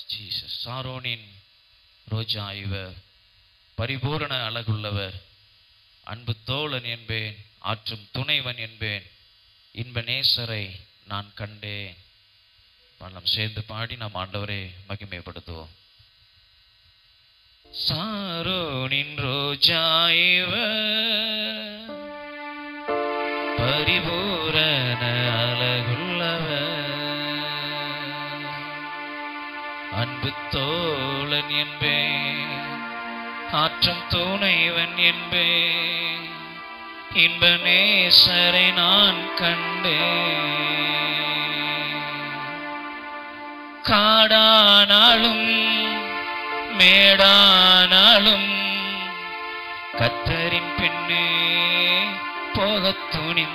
Jesus சாரோனின் ரோஜா இவர் பரிபூரண அழகுள்ளவர் அன்பு தோழன் என்பேன் ஆற்றும் துணைவன் என்பேன் இன்ப நேசரை நான் கண்டேன் பள்ளம் சேர்ந்து பாடி நாம் ஆண்டவரை மகிமைப்படுத்துவோம் சாரோனின் ரோஜா இவர் பரிபூரண அழகுள்ளவர் அன்பு தோழன் என்பேன் ஆற்றும் துணைவன் என்பேன் இன்ப நேசரை நான் கண்டேன் காடானாலும் மேடானாலும் கத்தரின் பின்னே போகத்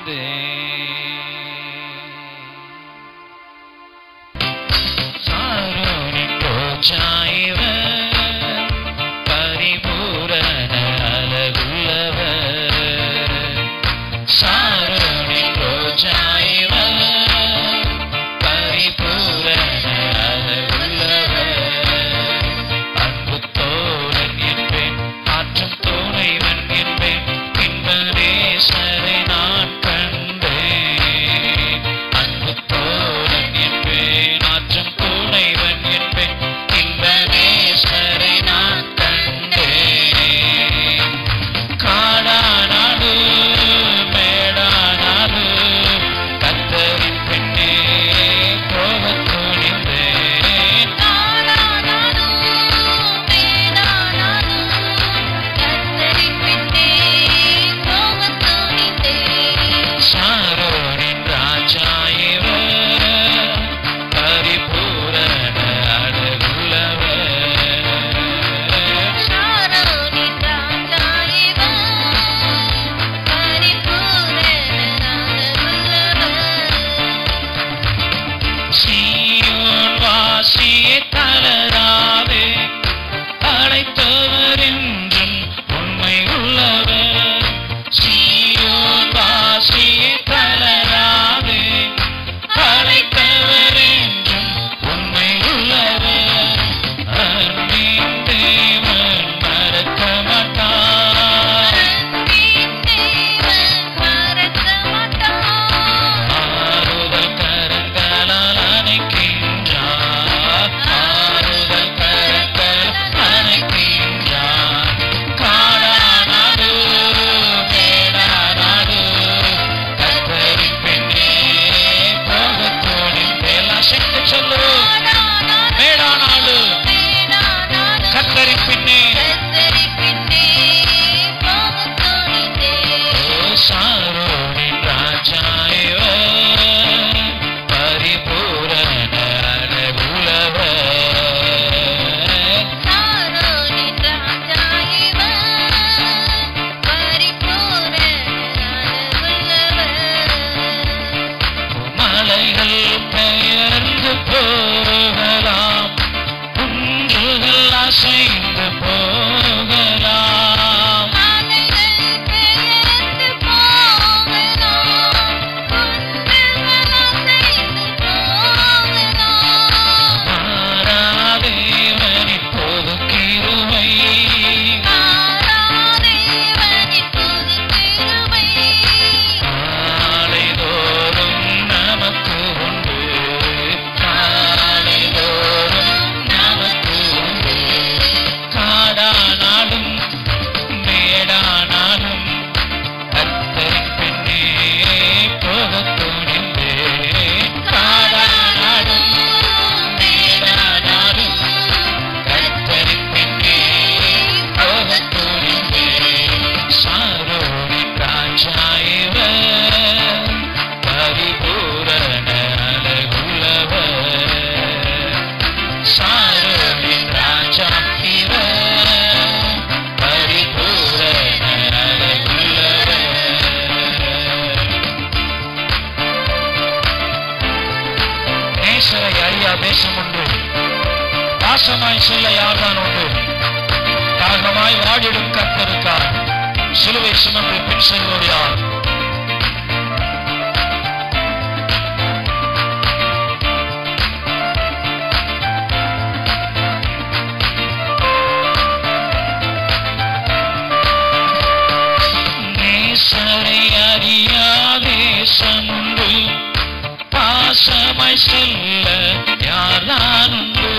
துணிந்தேன் சாரோனின் ரோஜாயிவர் பரிபூரண அழகுள்ளவர் சாரோனின் ரோஜாயிவர் பரிபூரண அழகுள்ளவர் அன்பு தோழன் என்பேன் ஆற்றும் துணைவன் என்பேன் இன்ப நேசரை நான் கண்டேன் அன்பு தோழன் என்பேன் ஆற்றும் துணைவன் என்பேன் இன்ப நேசரை நான் கண்டேன் காடானாடு மேடானாடு கத்தரின் பெண்ணே போகத் துணிந்தேன் சாரோனின் ராஜா இவர் பரிபூரண அழகுள்ளவர் சீயோன் வாசியே தளராதே அழைத்தவர் என்றும் உண்மை உள்ளவர் சீயோன் வாசியே தளராதே அழைத்தவர் என்றும் உண்மை உள்ளவர் அன்பின் தேவன் மறக்க மாட்டார் ஆறுதல் கரங்களால் அணைக்கின்றார் ஆறுதல் கரங்கள் அணைக்கின்றார் காடானாடு மேடானாடு கத்தரின் பெண்ணே போகத் துணிந்தேன் சேர்ந்து சொல்லு மேடானாடு கத்தரின் பெண்ணே ஓ சாரோனின் ராஜா இவர் பரிபூரண அழகுள்ளவர் மலைகள் பெயர்ந்து போகலாம் குன்றுகள் அசைந்து போகலாம் மாறாதேவனின் பொது கிருபை காலைதோறும் நமக்கு உண்டு காலைதோறும் நமக்கு உண்டு காடானாலும் மேடானாலும் கத்தரின் பெண்ணே போகத் துணிந்தே காடானாலும் மேடானாலும் கத்தரின் பெண்ணே போகத் துணிந்தே சாரோனின் ராஜா இவர் பரிபூரண அழகுள்ளவர் சாரோனின் ராஜா இவர் பரிபூரண அழகுள்ளவர் நேசரை அறியா தேசம் உண்டு பாசமாய் சொல்ல யார்தான் உண்டு தாகமாய் வாடிடும் கத்தருக்கார் சிலுவை சுமந்து பின் செல்வோர் யார் பாசமாய் சொல்ல யார்தான் உண்டு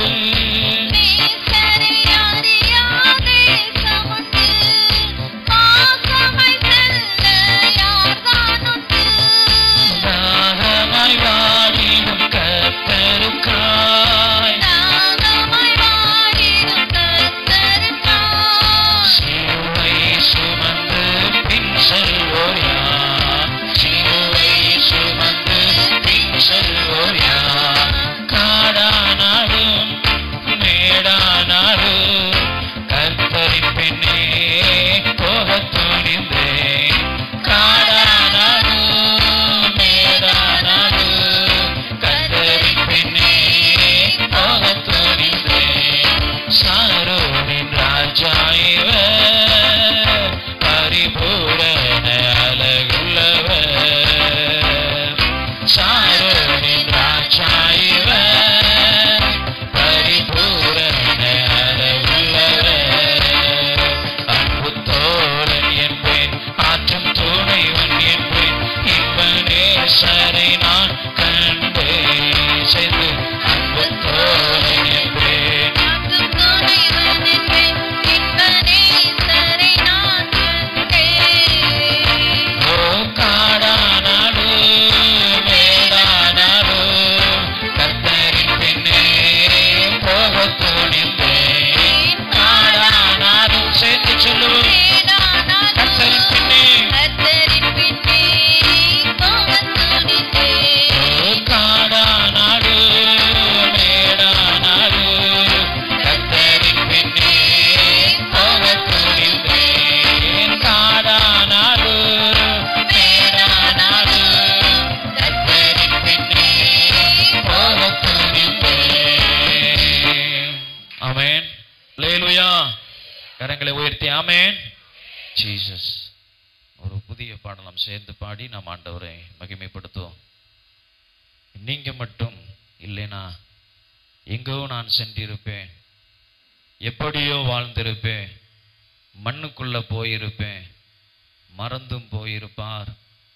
நேசரை அறியாதே சமந்து பாசமாய் செல்ல யார்தான் உண்டு தாகமாய் வாடிடும் கத்தருக்காய் தாகமாய் வாடிடும் கர்த்தருக்காய் சிலுவை சுமந்து பின் செல்வோர் யார் சிலுவை சுமந்து பின் செல்வோர் யார் காடானாலும் மேடானாலும் கர்த்தரின் பின்னே போகத் துணிந்தேன் காடானாலும் மேடானாலும் கர்த்தரின் பின்னே போகத் துணிந்தேன் சாரோனின் ராஜா இவர் பரிபூரண அழகுள்ளவர் சாரோனின் ராஜா இவர் பரிபூரண அழகுள்ளவர் அன்பு தோழன் என்பேன் ஆற்றும் துணைவன் என்பேன் இன்பனேசரை நான் கண்டேன் செய்து அன்பு தோழன் என்பேன் காற்றும் துணைவன் என்பேன் இன்பநேசரை நான் கண்டேன் ஓ காடானாலும் மேடானாலும் கர்த்தரின் பின்னே போகத் துணிந்தேன் காடானாலும் சேர்ந்து சொல்லுவோம் கர்த்தரின் பின்னே ஓ காடானாலும் மேடானாலும் கர்த்தரின் பின்னே போகத் துணிந்தேன் காடானாலும் மேடானாலும் கர்த்தரின் பின்னே போகத் துணிந்தேன் ஆமென் அல்லேலூயா கரங்களை உயர்த்தி ஆமென் ஜீசஸ் ஒரு புதிய பாடல் நாம் சேர்ந்து பாடி நாம் ஆண்டவரை மகிமைப்படுத்துவோம் நீங்க மட்டும் இல்லைனா எங்கோ நான் சென்றிருப்பேன் எப்படியோ வாழ்ந்திருப்பேன் மண்ணுக்குள்ள போயிருப்பேன் மறந்தும் போயிருப்பார்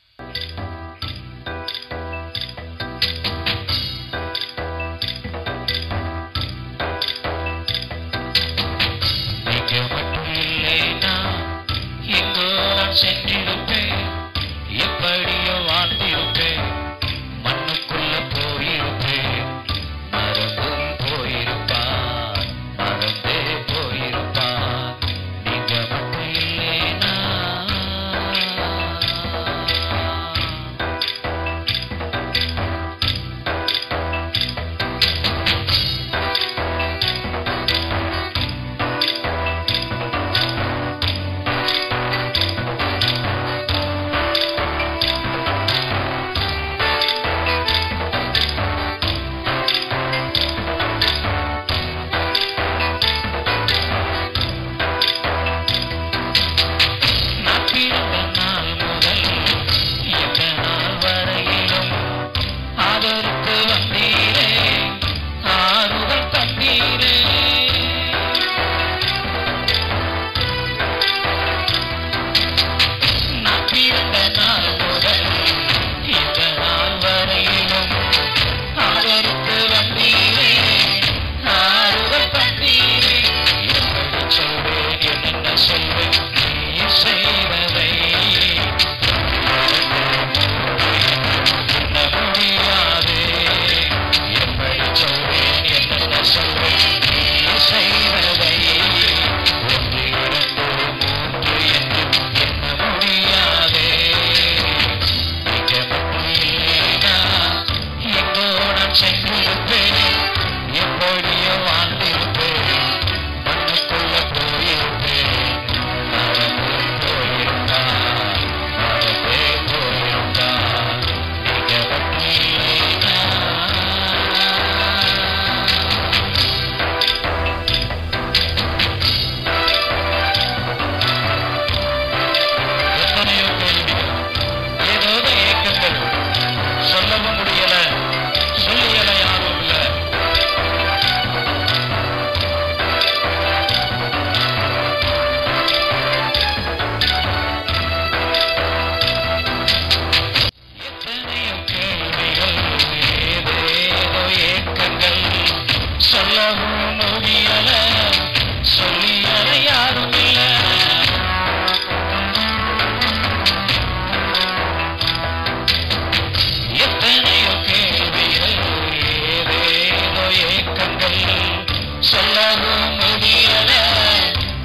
நீங்க மட்டும் இல்லைனா எங்கோ நான் சென்றிருப்பேன் எப்படியோ வாழ்ந்திருப்பேன் மண்ணுக்குள்ள போயிருப்பேன் மறந்தும் போயிருப்பார் மறந்தே போயிருப்பார் நீங்க மட்டும் இல்லைனா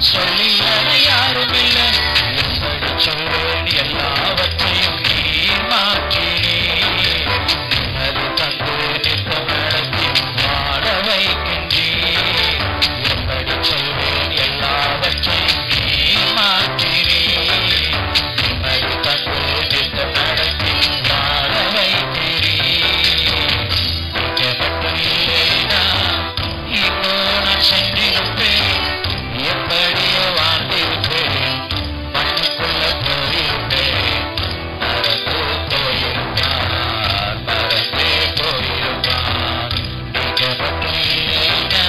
சொல்லியன யாரும் இல்லை எப்படி சொல்வேன் எல்லாவற்றையும் நீ மாற்றினீர் அது தந்து நித்தம் நடத்தி வாழ வைக்கின்றீர் எப்படி சொல்வேன் எல்லாவற்றையும் நீ மாற்றினீர் அது தந்து நித்தம் நடத்தி வாழ வைக்கிறீர் நீங்க மட்டும் இல்லைனா இப்போ நான் சென்றிருப்பேன் எப்படியோ வாழ்ந்திருப்பேன் மண்ணுக்குள்ள போயிருப்பேன் மறந்து போயிருப்பார் மறந்தே போயிருப்பார் நீங்க மட்டும் இல்லைனா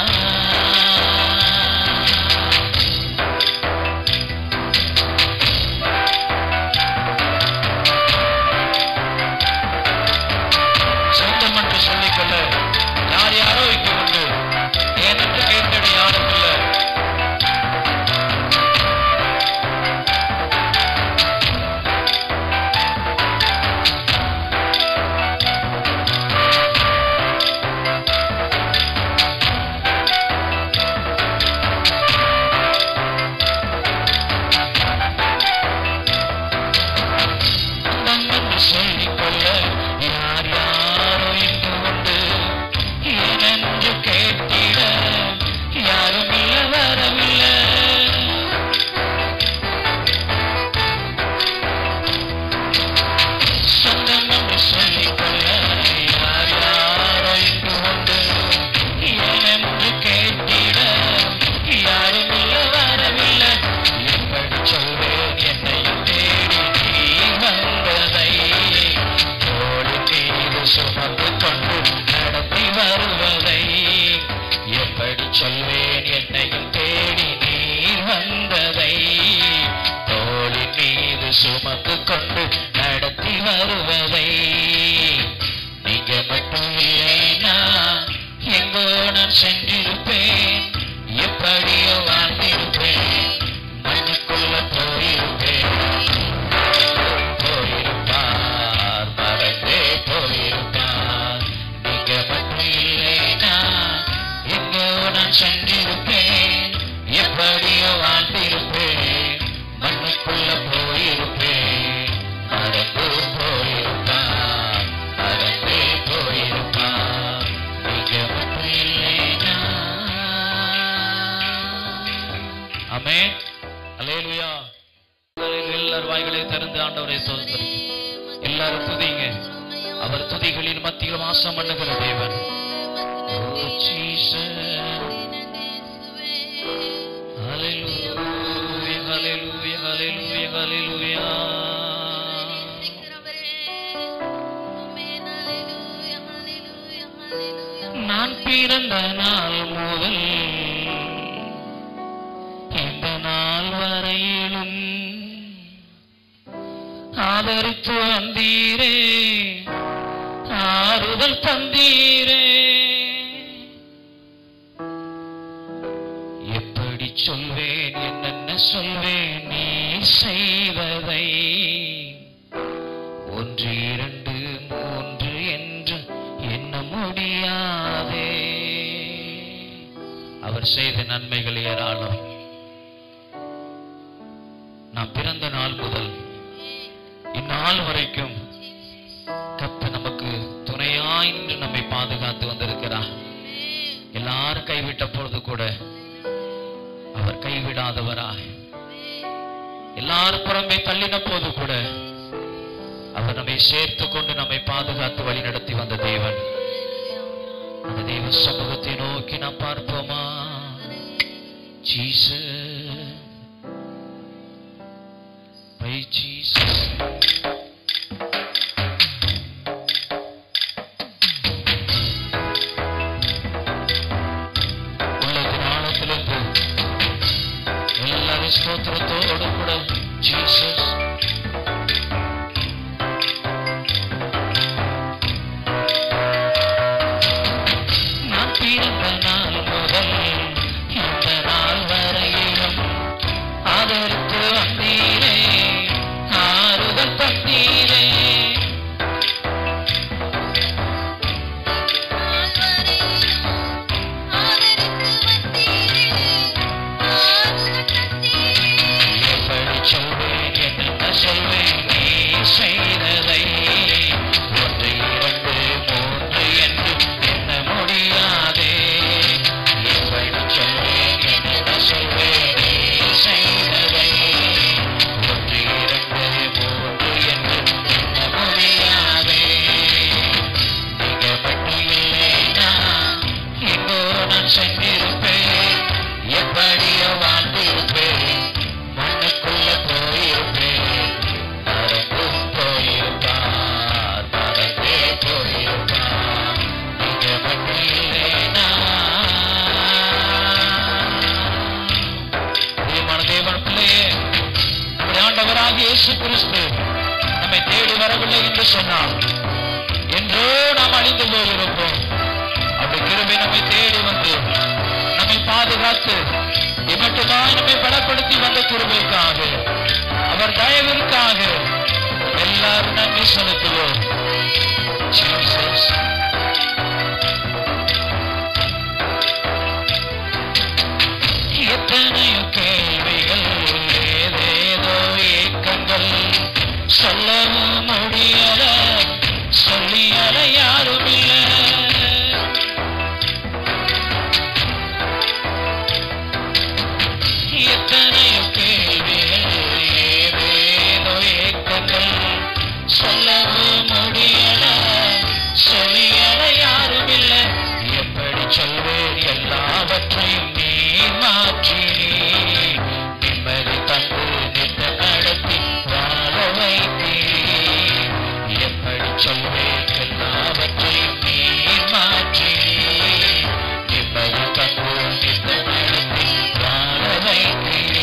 சொந்தம் என்று சொல்லிக்கொள்ள யார் யாரோ இங்கு உண்டு ஏனென்று கேட்கிற யாரும் இல்லை சொந்தம் என்று சொல்லிக்கொள்ள யார் யாரோ இங்கு உண்டு ஏனென்று கேட்டிட யாரும் இல்ல வரவில்லை சொந்தம் என்று சொல்லிக்கொள்ள யார் யாரோ இங்கு உண்டு ஏனென்று கேட்டிட யாரும் இல்ல வரவில்லை எப்படி சொல்வேன் என்னையும் தேடி நீ வந்ததை தோடு மீது சுமந்து கொண்டு நடத்தி வருவதை எப்படி சொல்வேன் என்னையும் தேடி நீர் வந்ததை தோளின் மீது சுமந்து கொண்டு நடத்தி வருவதை நீங்க மட்டும் இல்லைனா எங்கோ நான் சென்றிருப்பேன் எப்படியோ வாழ்ந்திருப்பேன் மண்ணுக்குள்ள போயிருப்பேன் போயிருப்பார் மறந்தே போயிருப்பார் நீங்க மட்டும் இல்லைனா எங்கோ நான் சென்றிருப்பேன் எப்படியோ வாழ்ந்திருப்பேன் மண்ணுக்குள்ள போயிருப்பேன் மறந்து போயிருப்பார் மறந்தே போயிருப்பார் நீங்க மட்டும் இல்லைனா ஆமே அலேலுயா எல்லார் வாய்களை திறந்து ஆண்டவரை சோதரி எல்லாரும் துதிங்க அவர் துதிகளின் மத்தியில் வாசம் பண்ணுகிற தேவன் Oh, Jesus. Hallelujah, hallelujah, hallelujah, hallelujah. நான் பிறந்த நாள் முதல் இந்த நாள் வரையிலும் ஆதரித்து வந்தீரே ஆறுதல் தந்தீரே எப்படி சொல்வேன் என்னென்ன சொல்வேன் நீ செய்வதை ஒன்று இரண்டு மூன்று என்று எண்ண முடியாதே அவர் செய்த நன்மைகள் ஏராளம் நாம் பிறந்த நாள் முதல் இந்நாள் வரைக்கும் கத்த நமக்கு துணையாய் நின்று நம்மை பாதுகாத்து வந்திருக்கிறார் எல்லாரும் கைவிட்ட பொழுது கூட அவர் கைவிடாதவராய் எல்லாரும் புறமே தள்ளின போது கூட அவர் நம்மை சேர்த்து கொண்டு நம்மை பாதுகாத்து வழி நடத்தி வந்த தேவன் அந்த தேவ சமூகத்தை நோக்கி நாம் பார்ப்போமா ஜீசஸ் பை ஜீசஸ் உள்ளத்தின் ஆழத்திலிருந்து எல்லாரும் ஸ்தோத்திரத்தோடு கூட ஜீசஸ் நான் பிறந்த நாள் முதல் இந்த நாள் வரையிலும் ஆதரித்து வந்தீரே ஆறுதல் தந்தீரே ஆதரித்து வந்தீரே ஆண்டவராகிய இயேசு கிறிஸ்து நம்மை தேடி வரவில்லை என்று சொன்னார் என்றோ நாம் அழிந்து போயிருப்போம் அப்படி கிருபை நம்மை தேடி வந்து நம்மை பாதுகாத்து இமட்டுமாய் நம்மை பலப்படுத்தி வந்த கிருபைக்காக அவர் தயவிற்காக எல்லாரும் நன்றி செலுத்துவோம் Jesus. எத்தனையோ கேள்விகள் ஏதேதோ ஏக்கங்கள் சொல்லவும் முடியல சொல்லியல யாரும் இல்லை எத்தனையோ கேள்விகள் ஏதேதோ ஏக்கங்கள் சொல்லவும் முடியல சொல்லியல யாரும் இல்லை எப்படி சொல்வேன் எல்லாவற்றையும் நீ மாற்றி நிம்மதி தந்து நித்த நடத்தி வாழ வைத்தீர் எப்படி சொல்வேன் எல்லாவற்றையும் நீ மாற்றி நிம்மதி தந்து நித்த நடத்தி வாழ வைத்தீர்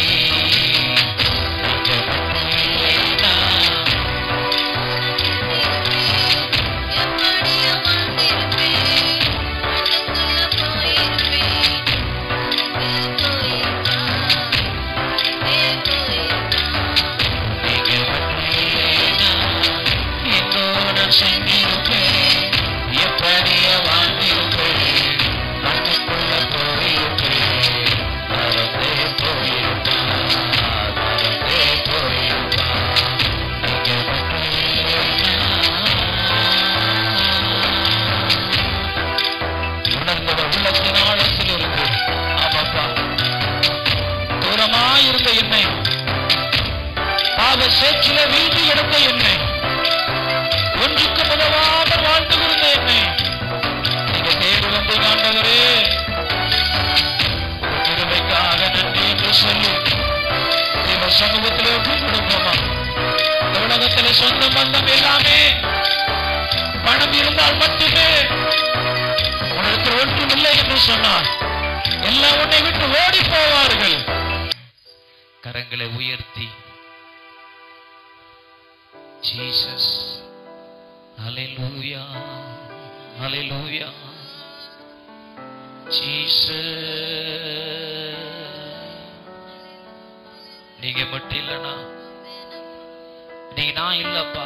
நீங்க மட்டும் இல்லைனா எப்படியோ வந்திருப்பேன் மனசுல போயிருப்பேன் அங்கே போயிருப்பான் நீங்க மட்டும் இல்லைனா என்னோட சென்றிருப்பேன் எப்படிய வாழ்ந்திருப்பேன் மண்ணுக்குள்ள போயிருப்பேன் மறந்தே போயிருப்பான் மறந்தே போயிருப்பான் நீங்க மட்டும் இல்லைனா உணர்ந்தவர் உள்ளத்தின் ஆழத்தில் இருந்து ஆமாப்பா தூரமாயிருந்த என்னை பாவ சேற்றில வீழ்ந்து எடுத்த என்னை ஒன்றுக்கு உதவாமல் வாழ்ந்து இருந்த என்னை நீங்க தேடி வந்து ஆண்டவரே உங்க கிருபைக்காக நன்றி என்று சொல்லி தேவ சமூகத்திலே ஒப்புக் கொடுப்போமா இந்த உலகத்திலே சொந்த பந்தம் எல்லாமே பணம் இருந்தால் மட்டுமே உன்னிடத்தில் ஒன்றும் இல்லை என்று சொன்னார் எல்லாம் உன்னை விட்டு ஓடி போவார்கள் கரங்களை உயர்த்தி ஜீசஸ் ஹalleluya ஹalleluya ஜீசஸ் நீங்க மட்டும் இல்லனா நீங்க நான் இல்லப்பா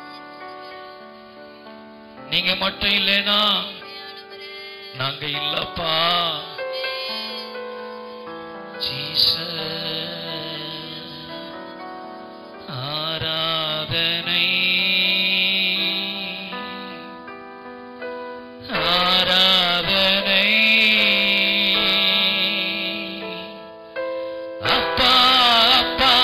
நீங்க மட்டும் இல்லைனா நாங்க இல்லப்பா ஜீசஸ் ஆராதனை ஆராதனை அப்பா அப்பா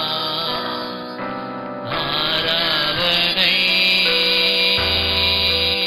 உங்களுக்குத்தான் ஆராதனை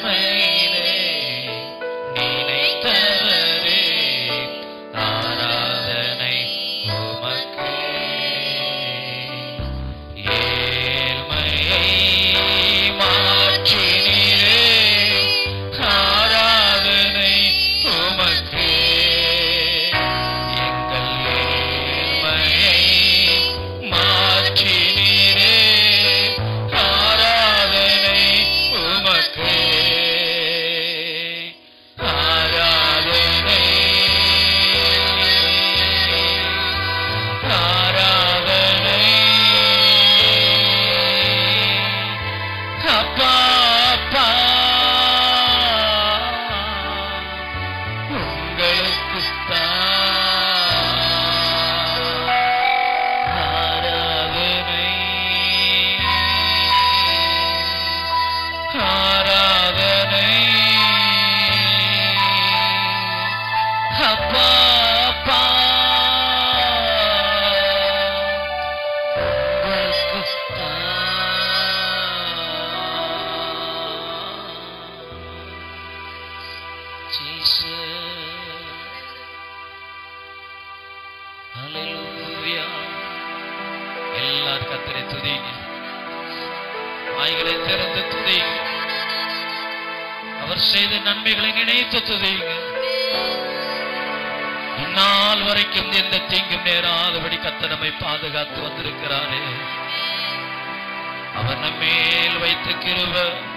ஏழ்மையிலே நினைத்தவரே ஆராதனை உமக்கு ஏழ்மையை மாற்றினீரே ஆராதனை உமக்கு எங்கள் ஏழ்மையை மாற்றினீரே ஆராதனை உமக்கு ஆராதனை ஆராதனை அப்பா அப்பா உங்களுக்கு ஆராதனை ஆராதனை அப்பா அப்பா உங்களுக்கு எல்லார் கத்தரை துதிங்க வாய்களை திறந்து துதிங்க அவர் செய்த நன்மைகளை நினைத்து துதிங்க இந்நாள் வரைக்கும் எந்த தீங்கும் நேராதபடி கத்த நம்மை பாதுகாத்து வந்திருக்கிறாரே அவர் நம்மேல் வைத்த கிருப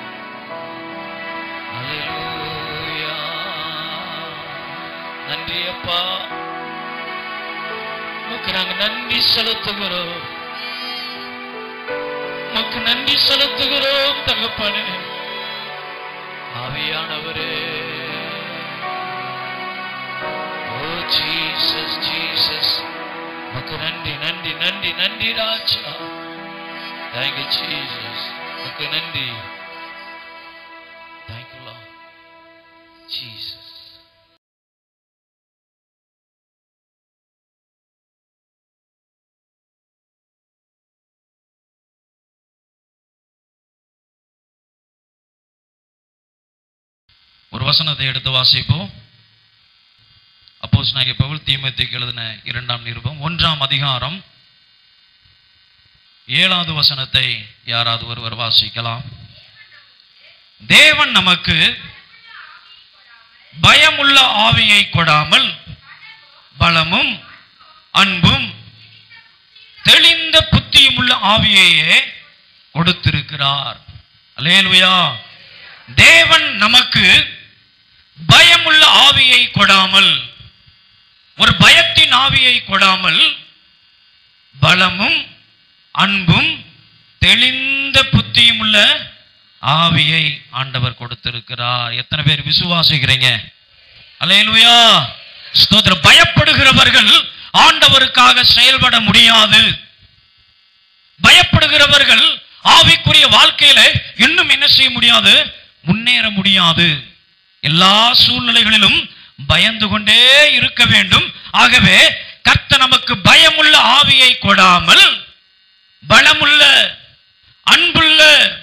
அல்லேலூயா. நன்றி அப்பா உமக்கு நாங்க நன்றி செலுத்துகிறோம் உமக்கு நன்றி செலுத்துகிறோம் தகப்பனே ஆவியானவரே ஓ ஜீசஸ் ஜீசஸ் உமக்கு நன்றி நன்றி நன்றி நன்றி ராஜா தேங்க்யூ ஜீசஸ் உமக்கு நன்றி தேங்க்யூ லா ஜீசஸ் ஒரு வசனத்தை எடுத்து வாசிப்போம் அப்போஸ் நாயக பவுல் தீமத்துக்கு எழுதின இரண்டாம் நிருபம் ஒன்றாம் அதிகாரம் ஏழாவது வசனத்தை யாராவது ஒருவர் வாசிக்கலாம் தேவன் நமக்கு பயமுள்ள ஆவியை கொடாமல் பலமும் அன்பும் தெளிந்த புத்தியும் உள்ள ஆவியையே கொடுத்திருக்கிறார் அல்லேலூயா தேவன் நமக்கு பயமுள்ள ஆவியை கொடாமல் ஒரு பயத்தின் ஆவியை கொடாமல் பலமும் அன்பும் தெளிந்த புத்தியும் உள்ள ஆவியை ஆண்டவர் கொடுத்திருக்கிறார் எத்தனை பேர் விசுவாசிக்கிறீங்க அல்லேலூயா ஸ்தோத்திரம் பயப்படுகிறவர்கள் ஆண்டவருக்காக செயல்பட முடியாது பயப்படுகிறவர்கள் ஆவிக்குரிய வாழ்க்கையில இன்னும் என்ன செய்ய முடியாது முன்னேற முடியாது எல்லா சூழ்நிலைகளிலும் பயந்து கொண்டே இருக்க வேண்டும் ஆகவே கர்த்த நமக்கு பயமுள்ள ஆவியை கொடாமல் பலமுள்ள அன்புள்ள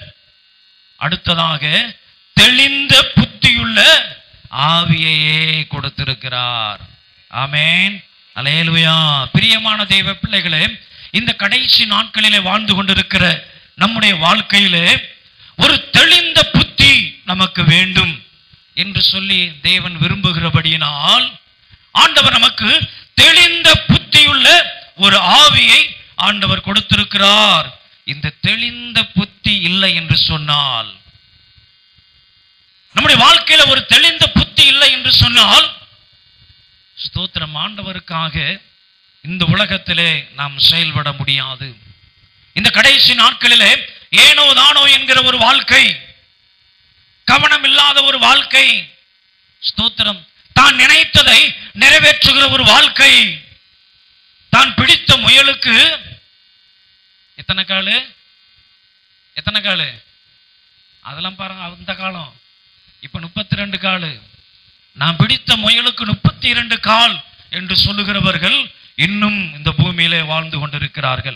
அடுத்ததாக தெளிந்த புத்தியுள்ள ஆவியையே கொடுத்திருக்கிறார் ஆமென் அலேலுயா பிரியமான தெய்வ பிள்ளைகளே இந்த கடைசி நாட்களிலே வாழ்ந்து கொண்டிருக்கிற நம்முடைய வாழ்க்கையிலே ஒரு தெளிந்த புத்தி நமக்கு வேண்டும் என்று சொல்லி தேவன் விரும்புகிறபடியினால் ஆண்டவர் நமக்கு தெளிந்த புத்தியுள்ள ஒரு ஆவியை ஆண்டவர் கொடுத்திருக்கிறார் இந்த தெளிந்த புத்தி இல்லை என்று சொன்னால் நம்முடைய வாழ்க்கையில ஒரு தெளிந்த புத்தி இல்லை என்று சொன்னால் ஸ்தோத்திரம் ஆண்டவருக்காக இந்த உலகத்திலே நாம் செயல்பட முடியாது இந்த கடைசி நாட்களிலே ஏனோ தானோ என்கிற ஒரு வாழ்க்கை கவனம் இல்லாத ஒரு வாழ்க்கை ஸ்தோத்திரம் தான் நினைத்ததை நிறைவேற்றுகிற ஒரு வாழ்க்கை தான் பிடித்த முயலுக்கு எத்தனை காலு எத்தனை காலு அதெல்லாம் பாருங்க அந்த காலம் இப்ப முப்பத்தி ரெண்டு காலு நான் பிடித்த முயலுக்கு முப்பத்தி இரண்டு கால் என்று சொல்லுகிறவர்கள் இன்னும் இந்த பூமியிலே வாழ்ந்து கொண்டிருக்கிறார்கள்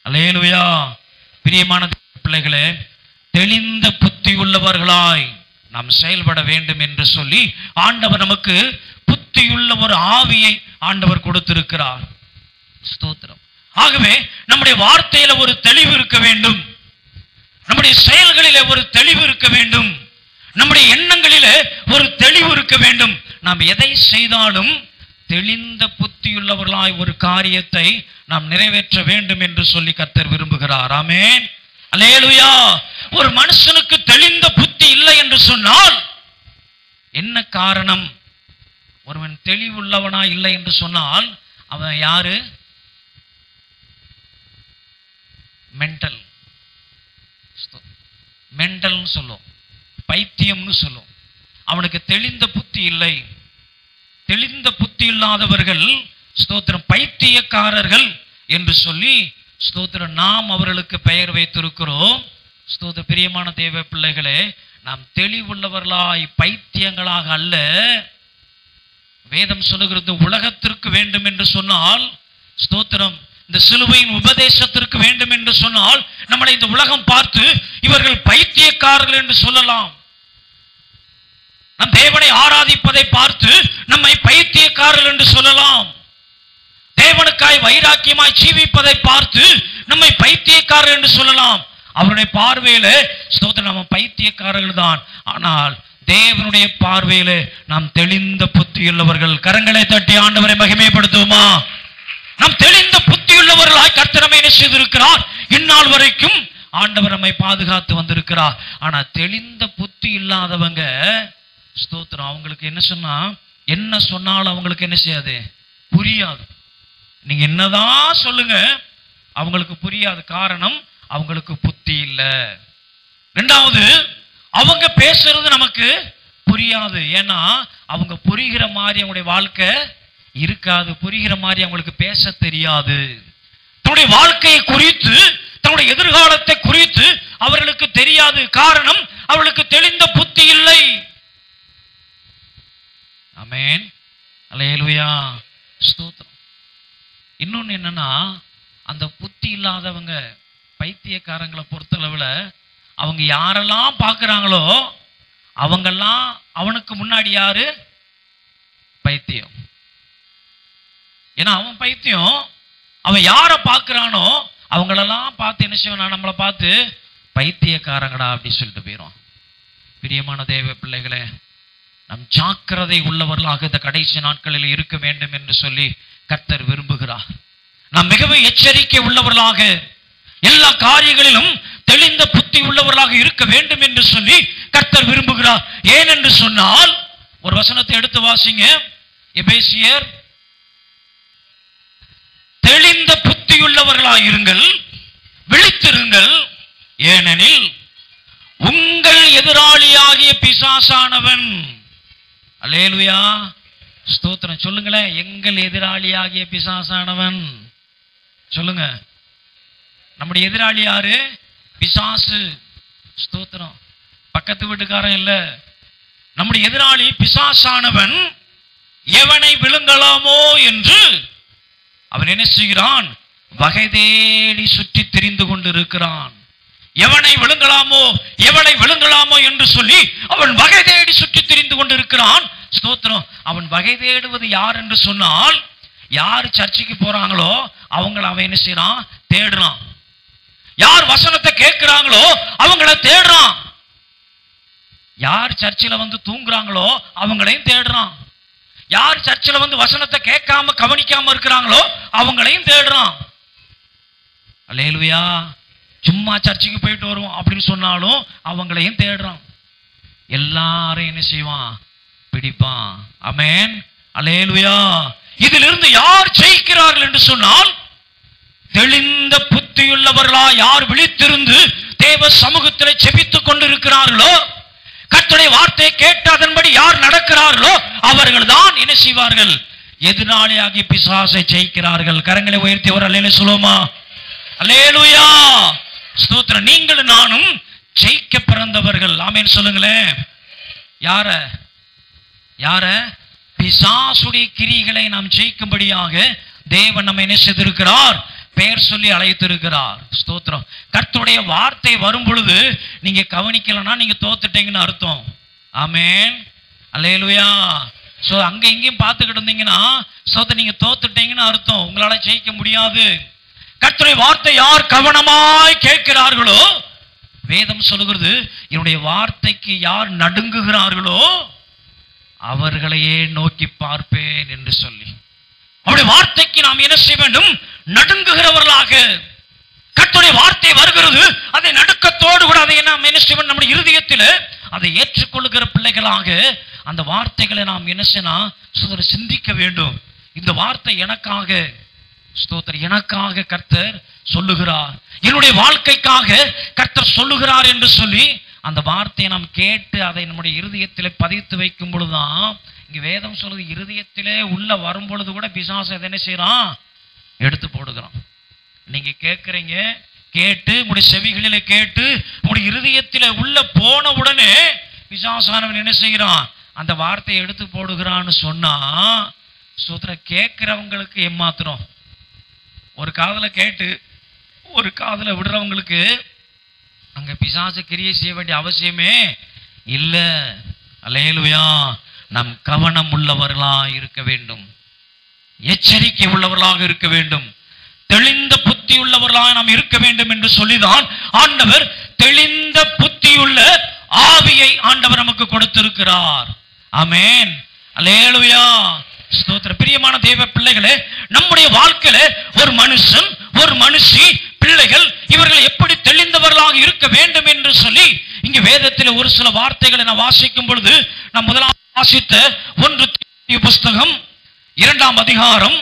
அலேலுயா பிரியமான பிள்ளைகளே தெளிந்த புத்தி உள்ளவர்களாய் நாம் செயல்பட வேண்டும் என்று சொல்லி ஆண்டவர் நமக்கு புத்தியுள்ள ஒரு ஆவியை ஆண்டவர் கொடுத்திருக்கிறார் ஸ்தோத்திரம் ஆகவே நம்முடைய வார்த்தையில ஒரு தெளிவு இருக்க வேண்டும் நம்முடைய செயல்களிலே ஒரு தெளிவு இருக்க வேண்டும் நம்முடைய எண்ணங்களிலே ஒரு தெளிவு இருக்க வேண்டும் நாம் எதை செய்தாலும் தெளிந்த புத்தியுள்ளவர்களாய் ஒரு காரியத்தை நாம் நிறைவேற்ற வேண்டும் என்று சொல்லி கர்த்தர் விரும்புகிறார் ஆமென் அல்லேலூயா ஒரு மனுஷனுக்கு தெளிந்த புத்தி இல்லை என்று சொன்னால் என்ன காரணம் ஒருவன் தெளிவுள்ளவனா இல்லை என்று சொன்னால் அவன் யாரு மென்டல் மென்டல்னு சொல்லும் பைத்தியம்னு சொல்லும் அவனுக்கு தெளிந்த புத்தி இல்லை தெளிந்த புத்தி இல்லாதவர்கள் ஸ்தோத்திரம் பைத்தியக்காரர்கள் என்று சொல்லி ஸ்தோத்திரம் நாம் அவர்களுக்கு பெயர் வைத்திருக்கிறோம் ஸ்தோத்திர பிரியமான தேவ பிள்ளைகளே நாம் தெளிவுள்ளவர்களாய் பைத்தியங்களாக அல்ல வேதம் சொல்லுகிறது உலகத்திற்கு வேண்டும் என்று சொன்னால் ஸ்தோத்திரம் இந்த சிலுவையின் உபதேசத்திற்கு வேண்டும் என்று சொன்னால் நம்மளை இந்த உலகம் பார்த்து இவர்கள் பைத்தியக்காரர்கள் என்று சொல்லலாம் நம் தேவனை ஆராதிப்பதை பார்த்து நம்மை பைத்தியக்காரர்கள் என்று சொல்லலாம் தேவனுக்காய் வைராக்கியமாய் ஜீவிப்பதை பார்த்து நம்மை பைத்தியக்காரர்கள் என்று சொல்லலாம் அவருடைய பார்வையில ஸ்தோத்திரம் நம்ம பைத்தியக்காரர்கள் தான் ஆனால் தேவனுடைய பார்வையில நாம் தெளிந்த புத்தியுள்ளவர்கள் கரங்களை தட்டி ஆண்டவரை மகிமைப்படுத்துவோமா நாம் தெளிந்த புத்தியுள்ளவர்களாய் கர்த்தர் நம்மை என்ன செய்திருக்கிறார் இந்நாள் வரைக்கும் ஆண்டவர் நம்மை பாதுகாத்து வந்திருக்கிறார் ஆனா தெளிந்த புத்தி இல்லாதவங்க ஸ்தோத்திரம் அவங்களுக்கு என்ன சொன்னா என்ன சொன்னாலும் அவங்களுக்கு என்ன செய்யாது புரியாது நீங்க என்னதான் சொல்லுங்க அவங்களுக்கு புரியாத காரணம் அவங்களுக்கு புத்தி இல்லை ரெண்டாவது அவங்க பேசுறது நமக்கு புரியாது ஏன்னா அவங்க புரிகிற மாதிரி அவங்களுடைய வாழ்க்கை இருக்காது புரிகிற மாதிரி அவங்களுக்கு பேச தெரியாது தன்னுடைய வாழ்க்கையை குறித்து தன்னுடைய எதிர்காலத்தை குறித்து அவர்களுக்கு தெரியாது காரணம் அவர்களுக்கு தெளிந்த புத்தி இல்லை அமேன் அல்லேலூயா ஸ்தோத்திரம் இன்னொன்னு என்னன்னா அந்த புத்தி இல்லாதவங்க பைத்தியக்காரங்களை பொறுத்தளவுல அவங்க யாரெல்லாம் பார்க்கறாங்களோ அவங்கெல்லாம் அவனுக்கு முன்னாடி யாரு பைத்தியம் ஏன்னா அவன் பைத்தியம் அவன் யாரை பார்க்கறானோ அவங்களெல்லாம் பார்த்து என்ன செய்வான் நம்மளை பார்த்து பைத்தியக்காரங்கடா அப்படின்னு சொல்லிட்டு போயிடும் பிரியமான தேவ பிள்ளைகளே நம் ஜாக்கிரதை உள்ளவர்களாக இந்த கடைசி நாட்களில் இருக்க வேண்டும் என்று சொல்லி கர்த்தர் விரும்புகிறார் நாம் மிகவும் எச்சரிக்கை உள்ளவர்களாக எல்லா காரியங்களிலும் தெளிந்த புத்தி உள்ளவர்களாக இருக்க வேண்டும் என்று சொல்லி கர்த்தர் விரும்புகிறார் ஏன் என்று சொன்னால் ஒரு வசனத்தை எடுத்து வாசிங்க எபேசியர் தெளிந்த புத்தியுள்ளவர்களாய் இருங்கள் விழித்திருங்கள் ஏனெனில் உங்கள் எதிராளியாகிய பிசாசானவன் அல்லேலுயா ஸ்தோத்திரம் சொல்லுங்களேன் எங்கள் எதிராளியாகிய பிசாசானவன் சொல்லுங்க நம்முடைய எதிராளி யாரு பிசாசு ஸ்தோத்திரம் பக்கத்து வீட்டுக்காரன் இல்ல நம்முடைய எதிராளி பிசாசானவன் எவனை விழுங்கலாமோ என்று அவன் என்ன செய்கிறான் வகை தேடி சுற்றி திரிந்து கொண்டிருக்கிறான் எவனை விழுங்கலாமோ எவனை விழுங்கலாமோ என்று சொல்லி அவன் வகை தேடி சுற்றி திரிந்து கொண்டிருக்கிறான் ஸ்தோத்திரம் அவன் வகை தேடுவது யார் என்று சொன்னால் யார் சர்ச்சைக்கு போறாங்களோ அவங்கள அவன் என்ன செய்யறான் தேடுறான் யார் வசனத்தை கேட்கிறாங்களோ அவங்கள தேடுறான் யார் சர்ச்சில் வந்து தூங்குறாங்களோ அவங்களையும் தேடுறான் யார் சர்ச்சில் வந்து வசனத்தை கேட்காம கவனிக்காம இருக்கிறாங்களோ அவங்களையும் தேடுறான் அல்லேலுயா சும்மா சர்ச்சுக்கு போயிட்டு வருவோம் அப்படின்னு சொன்னாலும் அவங்களையும் தேடுறான் எல்லாரையும் என்ன செய்வான் பிடிப்பான் அமேன் அல்லேலுயா இதிலிருந்து யார் ஜெயிக்கிறார்கள் என்று சொன்னால் தெளிந்த புத்தியுள்ளவர்களா யார் விழித்திருந்து தேவ சமூகத்தில் செபித்துக் கொண்டிருக்கிறார்களோ கர்த்தருடைய வார்த்தையை கேட்டு அதன்படி யார் நடக்கிறார்களோ அவர்கள் தான் என்ன செய்வார்கள் எதிராளியாகி பிசாசை ஜெயிக்கிறார்கள் கரங்களை உயர்த்தி ஒரு அல்லேலு சொல்லுமா அல்லேலுயா ஸ்தோத்திரம் நீங்களும் நானும் ஜெயிக்க பிறந்தவர்கள் ஆமேன்னு சொல்லுங்களேன் யார யார பிசாசுடைய கிரிகளை நாம் ஜெயிக்கும்படியாக தேவன் நம்மை என்ன செய்திருக்கிறார் பெயர் சொல்லி அழைத்திருக்கிறார் ஸ்தோத்திரம் கர்த்தருடைய வார்த்தை வரும் பொழுது நீங்க கவனிக்கலன்னா நீங்க தோத்துட்டீங்கன்னு அர்த்தம் ஆமென் அல்லேலூயா சோ அங்க இங்கேயும் பார்த்துக்கிட்டு இருந்தீங்கன்னா சோத்த நீங்க தோத்துட்டீங்கன்னு அர்த்தம் உங்களால ஜெயிக்க முடியாது கர்த்தருடைய வார்த்தை யார் கவனமாய் கேட்கிறார்களோ வேதம் சொல்லுகிறது என்னுடைய வார்த்தைக்கு யார் நடுங்குகிறார்களோ அவர்களையே நோக்கி பார்ப்பேன் என்று சொல்லி அவருடைய வார்த்தைக்கு நாம் என்ன செய்ய வேண்டும் நடுங்குகிறவர்களாக கர்த்தருடைய வார்த்தை வருகிறது அதை நடுக்கத்தோடு கூட அதை நாம் என்ன செய்ய வேண்டும் நம்முடைய இருதயத்தில் அதை ஏற்றுக்கொள்ளுகிற பிள்ளைகளாக அந்த வார்த்தைகளை நாம் என்ன செய்யணும் சோதர சிந்திக்க வேண்டும் இந்த வார்த்தை எனக்காக ஸ்தோத்திரம் எனக்காக கர்த்தர் சொல்லுகிறார் என்னுடைய வாழ்க்கைக்காக கர்த்தர் சொல்லுகிறார் என்று சொல்லி அந்த வார்த்தையை நாம் கேட்டு அதை நம்முடைய இருதயத்திலே பதித்து வைக்கும் பொழுதுதான் இங்க வேதம் சொல்லுது இருதயத்திலே உள்ள வரும் பொழுது கூட பிசாசம் எதை என்ன செய்யறான் எடுத்து போடுகிறான் நீங்க கேட்குறீங்க கேட்டு உங்களுடைய செவிகளில கேட்டு உங்களுடைய இருதயத்தில உள்ள போன உடனே பிசாசானவன் என்ன செய்கிறான் அந்த வார்த்தையை எடுத்து போடுகிறான்னு சொன்னா சூத்திர கேட்கிறவங்களுக்கு ஏமாத்திரம் ஒரு காதுல கேட்டு ஒரு காதுல விடுறவங்களுக்கு அங்க பிசாசு கிரியை செய்ய வேண்டிய அவசியமே இல்ல அலேலுயா நம் கவனம் உள்ளவர்களா இருக்க வேண்டும் எச்சரிக்கை உள்ளவர்களாக இருக்க வேண்டும் தெளிந்த புத்தி உள்ளவர்களாக நாம் இருக்க வேண்டும் என்று சொல்லிதான் ஆண்டவர் தெளிந்த புத்தியுள்ள ஆவியை ஆண்டவர் நமக்கு கொடுத்திருக்கிறார் ஆமென் அல்லேலூயா ஸ்தோத்திர பிரியமான தேவ பிள்ளைகளே நம்முடைய வாழ்க்கையில ஒரு மனுஷன் ஒரு மனுஷி பிள்ளைகள் இவர்கள் எப்படி தெளிந்தவர்களாக இருக்க வேண்டும் என்று சொல்லி இங்க வேதத்தில் ஒரு சில வார்த்தைகளை நான் வாசிக்கும் பொழுது நான் முதலாம் வாசித்த ஒன்று தீமோத்தேயு புஸ்தகம் இரண்டாம் அதிகாரம்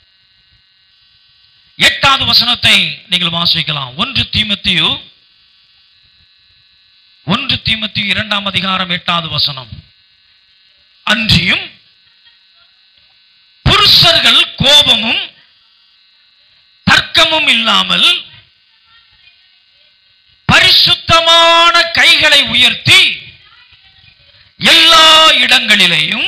எட்டாவது வசனத்தை நீங்கள் வாசிக்கலாம் ஒன்று தீமத்தியு ஒன்று தீமத்தியு இரண்டாம் அதிகாரம் எட்டாவது வசனம் அன்றியும் புருஷர்கள் கோபமும் தர்க்கமும் இல்லாமல் பரிசுத்தமான கைகளை உயர்த்தி எல்லா இடங்களிலேயும்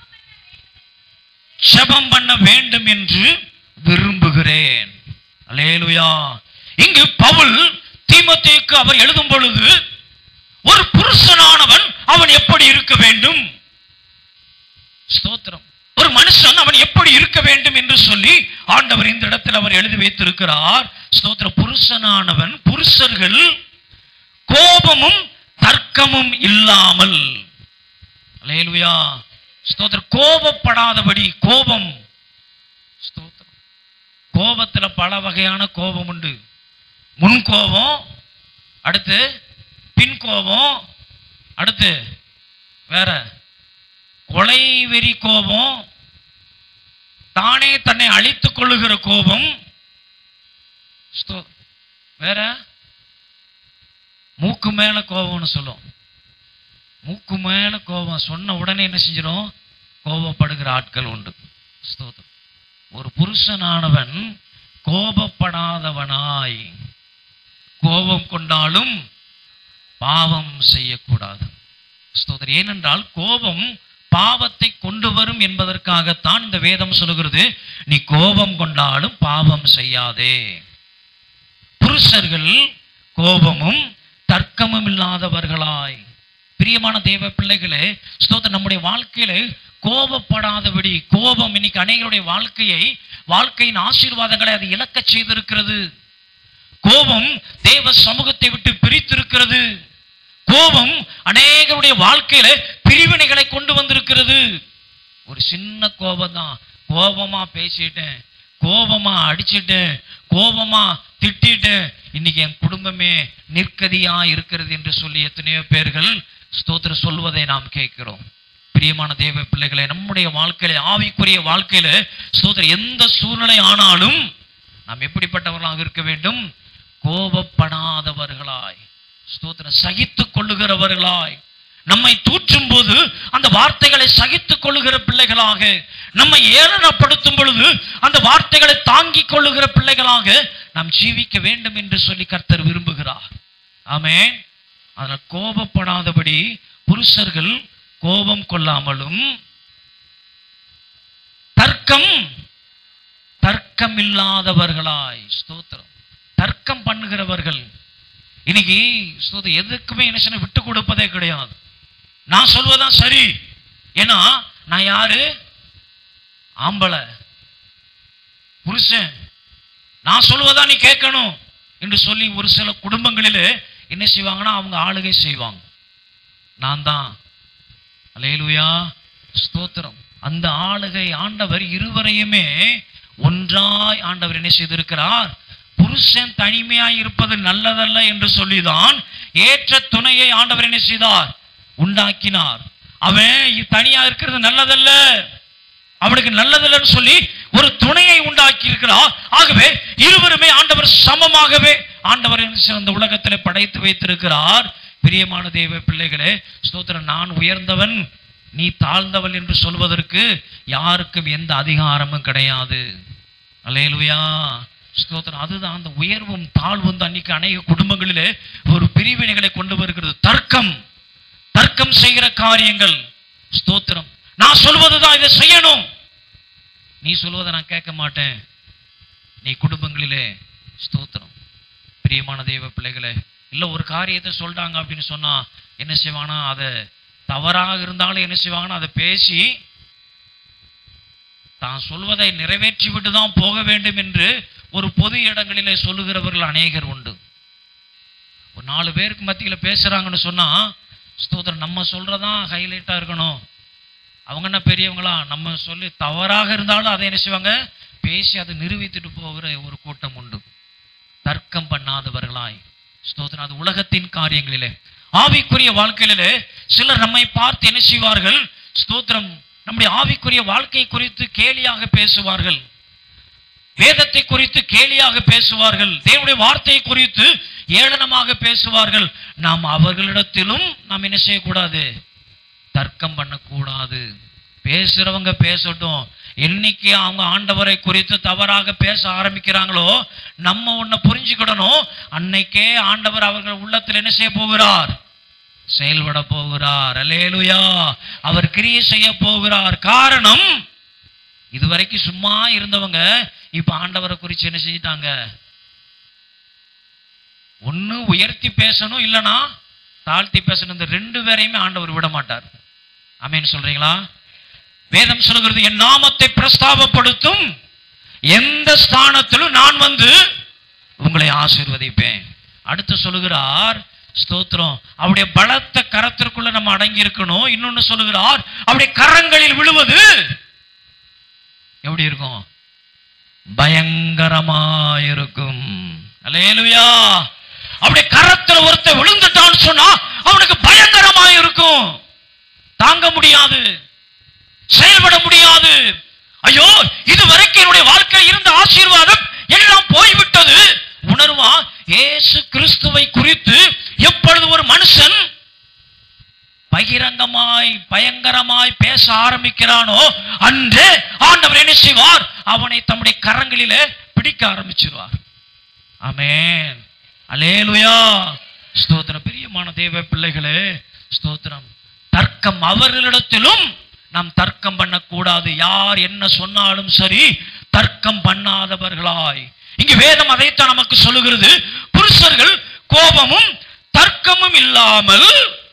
ஜெபம் பண்ண வேண்டும் என்று விரும்புகிறேன் அல்லேலூயா இங்கு பவுல் தீமோத்தேயுக்கு அவர் எழுதும் பொழுது ஒரு புருஷனானவன் அவன் எப்படி இருக்க வேண்டும் ஸ்தோத்திரம் ஒரு மனுஷன் அவன் எப்படி இருக்க வேண்டும் என்று சொல்லி ஆண்டவர் இந்த இடத்தில் அவர் எழுதி வைத்திருக்கிறார் ஸ்தோத்திர புருஷனானவன் புருஷர்கள் கோபமும் தர்க்கமும் இல்லாமல் அல்லேலூயா ஸ்தோத்திர கோபப்படாதபடி கோபம் ஸ்தோத்திரம் கோபத்துல பல வகையான கோபம் உண்டு முன் கோபம் அடுத்து பின் கோபம் அடுத்து வேற கொலை வெறி கோபம் தானே தன்னை அழித்துக் கொள்ளுகிற கோபம் ஸ்தோ- வேற மூக்கு மேல கோபம்னு சொல்லும் மூக்கு மேல கோபம் சொன்ன உடனே என்ன செஞ்சிடும் கோபப்படுகிற ஆட்கள் உண்டு ஸ்தோத்திரம் ஒரு புருஷனானவன் கோபப்படாதவனாய் கோபம் கொண்டாலும் பாவம் செய்யக்கூடாது ஸ்தோத்திரம் ஏனென்றால் கோபம் பாவத்தை கொண்டு வரும் என்பதற்காகத்தான் இந்த வேதம் சொல்லுகிறது நீ கோபம் கொண்டாலும் பாவம் செய்யாதே புருஷர்கள் கோபமும் தர்க்கமும் இல்லாதவர்களாய் பிரியமான தேவ பிள்ளைகளே ஸ்தோத்திரம் நம்முடைய வாழ்க்கையில கோபப்படாதபடி கோபம் இன்னைக்கு அநேகருடைய வாழ்க்கையை வாழ்க்கையின் ஆசீர்வாதங்களை அது இழக்கச் செய்திருக்கிறது கோபம் தேவ சமூகத்தை விட்டு பிரித்திருக்கிறது கோபம் அநேகருடைய வாழ்க்கையில பிரிவினைகளை கொண்டு வந்திருக்கிறது ஒரு சின்ன கோபம் தான் கோபமா பேசிட்டேன் கோபமா அடிச்சிட்டேன் கோபமா திட்டிட்டேன் இன்னைக்கு என் குடும்பமே நிற்கதியா இருக்கிறது என்று சொல்லி எத்தனையோ பேர்கள் ஸ்தோத்திர சொல்வதை நாம் கேட்கிறோம் பிரியமான தேவ பிள்ளைகளே நம்முடைய வாழ்க்கையில ஆவிக்குரிய வாழ்க்கையில ஸ்தோத்திர எந்த சூழ்நிலை ஆனாலும் நாம் எப்படிப்பட்டவர்களாக இருக்க வேண்டும் கோபப்படாதவர்களாய் ஸ்தோத்திரம் சகித்துக் கொள்ளுகிறவர்களாய் நம்மை தூற்றும் போது அந்த வார்த்தைகளை சகித்துக் கொள்ளுகிற பிள்ளைகளாக நம்மை ஏளனப்படுத்தும் பொழுது அந்த வார்த்தைகளை தாங்கிக் கொள்ளுகிற பிள்ளைகளாக நாம் ஜீவிக்க வேண்டும் என்று சொல்லி கர்த்தர் விரும்புகிறார் ஆமென் அதனால் கோபப்படாதபடி புருஷர்கள் கோபம் கொள்ளாமலும் தர்க்கம் தர்க்கம் இல்லாதவர்களாய் ஸ்தோத்திரம் தர்க்கம் பண்ணுகிறவர்கள் இன்னைக்கு ஸ்தோத்திரம் எதுக்குமே என்ன செய்யணும் விட்டு கொடுப்பதே கிடையாது நான் சொல்வதான் சரி ஏன்னா நான் யாரு ஆம்பளை புருஷன் நான் சொல்வதா நீ கேட்கணும் என்று சொல்லி ஒரு சில குடும்பங்களிலே என்ன செய்வாங்கன்னா அவங்க ஆளுகை செய்வாங்க நான் தான் அலேலுயா ஸ்தோத்திரம் அந்த ஆளுகை ஆண்டவர் இருவரையுமே ஒன்றாய் ஆண்டவர் என்ன செய்திருக்கிறார் புருஷன் தனிமையாய் இருப்பது நல்லதல்ல என்று சொல்லிதான் ஏற்ற துணையை ஆண்டவர் என்ன செய்தார் உண்டாக்கினார் அவன் தனியா இருக்கிறது நல்லதல்ல அவனுக்கு நல்லதில்லைன்னு சொல்லி ஒரு துணையை உண்டாக்கி இருக்கிறார் ஆகவே இருவருமே ஆண்டவர் சமமாகவே ஆண்டவர் என்ன செய்ய- அந்த உலகத்தில் படைத்து வைத்திருக்கிறார் பிரியமான தேவ பிள்ளைகளே ஸ்தோத்திரம் நான் உயர்ந்தவன் நீ தாழ்ந்தவள் என்று சொல்வதற்கு யாருக்கும் எந்த அதிகாரமும் கிடையாது அல்லேலூயா ஸ்தோத்திரம் அதுதான் அந்த உயர்வும் தாழ்வும் தான் அன்னைக்கு அநேக குடும்பங்களிலே ஒரு பிரிவினைகளை கொண்டு வருகிறது தர்க்கம் தர்க்கம் செய்கிற காரியங்கள் ஸ்தோத்திரம் நான் சொல்வதுதான் இதை செய்யணும் நீ சொல்வதை நான் கேட்க மாட்டேன் நீ குடும்பங்களிலே ஸ்தோத்திரம் பிரியமான தெய்வ பிள்ளைகளே இல்ல ஒரு காரியத்தை சொல்றாங்க அப்படின்னு சொன்னா என்ன செய்வாங்கன்னா அதை தவறாக இருந்தாலும் என்ன செய்வாங்கன்னா அதை பேசி தான் சொல்வதை நிறைவேற்றி விட்டு தான் போக வேண்டும் என்று ஒரு பொது இடங்களிலே சொல்லுகிறவர்கள் அநேகர் உண்டு ஒரு நாலு பேருக்கு மத்தியில பேசுறாங்கன்னு சொன்னா ஸ்தோத்திரம் நம்ம சொல்றதான் ஹைலைட்டா இருக்கணும் அவங்க என்ன பெரியவங்களா நம்ம சொல்லி தவறாக இருந்தாலும் அதை என்ன செய்வாங்க பேசி அதை நிரூபித்துட்டு போகிற ஒரு கூட்டம் உண்டு தர்க்கம் பண்ணாதவர்களாய் ஸ்தோத்திரம் அது உலகத்தின் காரியங்களிலே ஆவிக்குரிய வாழ்க்கையிலே சிலர் நம்மை பார்த்து என்ன செய்வார்கள் ஸ்தோத்திரம் நம்முடைய ஆவிக்குரிய வாழ்க்கை குறித்து கேலியாக பேசுவார்கள் வேதத்தை குறித்து கேலியாக பேசுவார்கள் தேவனுடைய வார்த்தையை குறித்து ஏளனமாக பேசுவார்கள் நாம் அவர்களிடத்திலும் நாம் என்ன செய்யக்கூடாது தர்க்கம் பண்ணக்கூடாது பேசுறவங்க பேசட்டும் என்னைக்கு அவங்க ஆண்டவரை குறித்து தவறாக பேச ஆரம்பிக்கிறாங்களோ நம்ம ஒன்ன புரிஞ்சுக்கிடணும் அன்னைக்கே ஆண்டவர் அவர்கள் உள்ளத்தில் என்ன செய்ய போகிறார் செயல்பட போகிறார் அல்லேலுயா அவர் கிரியை செய்ய போகிறார் காரணம் இதுவரைக்கும் சும்மா இருந்தவங்க இப்ப ஆண்டவரை குறித்து என்ன செஞ்சிட்டாங்க ஒண்ணு உயர்த்தி பேசணும் இல்லனா தாழ்த்தி பேசணும் இந்த ரெண்டு பேரையுமே ஆண்டவர் விட மாட்டார் ஆமென் சொல்றீங்களா வேதம் சொல்கிறது என் நாமத்தை பிரஸ்தாபப்படுத்தும் எந்த ஸ்தானத்திலும் நான் வந்து உங்களை ஆசீர்வதிப்பேன் அடுத்து சொல்லுகிறார் ஸ்தோத்திரம் அவருடைய பலத்த கரத்திற்குள்ள நம்ம அடங்கி இருக்கணும் இன்னொன்னு சொல்லுகிறார் அவருடைய கரங்களில் விழுவது எப்படி இருக்கும் பயங்கரமாயிருக்கும் அல்லேலூயா அவருடைய கரத்துல ஒருத்தன் விழுந்துட்டான்னு சொன்னா அவனுக்கு பயங்கரமா இருக்கும் தாங்க முடியாது செயல்பட முடியாது ஐயோ இது வரைக்கும் என்னுடைய வாழ்க்கையில் இருந்த ஆசீர்வாதம் எல்லாம் போய்விட்டது உணர்வா இயேசு கிறிஸ்துவை குறித்து எப்பொழுது ஒரு மனுஷன் பகிரங்கமாய் பயங்கரமாய் பேச ஆரம்பிக்கிறானோ அன்றே ஆண்டவர் என்ன செய்வார் அவனை தம்முடைய கரங்களிலே பிடிக்க ஆரம்பிச்சிருவார் ஆமென் அலேலுயா ஸ்தோத்திரம் பிரியமான தேவ பிள்ளைகளே ஸ்தோத்திரம் தர்க்கம் அவர்களிடத்திலும் நாம் தர்க்கம் பண்ணக்கூடாது யார் என்ன சொன்னாலும் சரி தர்க்கம் பண்ணாதவர்களாய் இங்கு வேதம் அதைத்தான் நமக்கு சொல்லுகிறது புருஷர்கள் கோபமும் தர்க்கமும் இல்லாமல்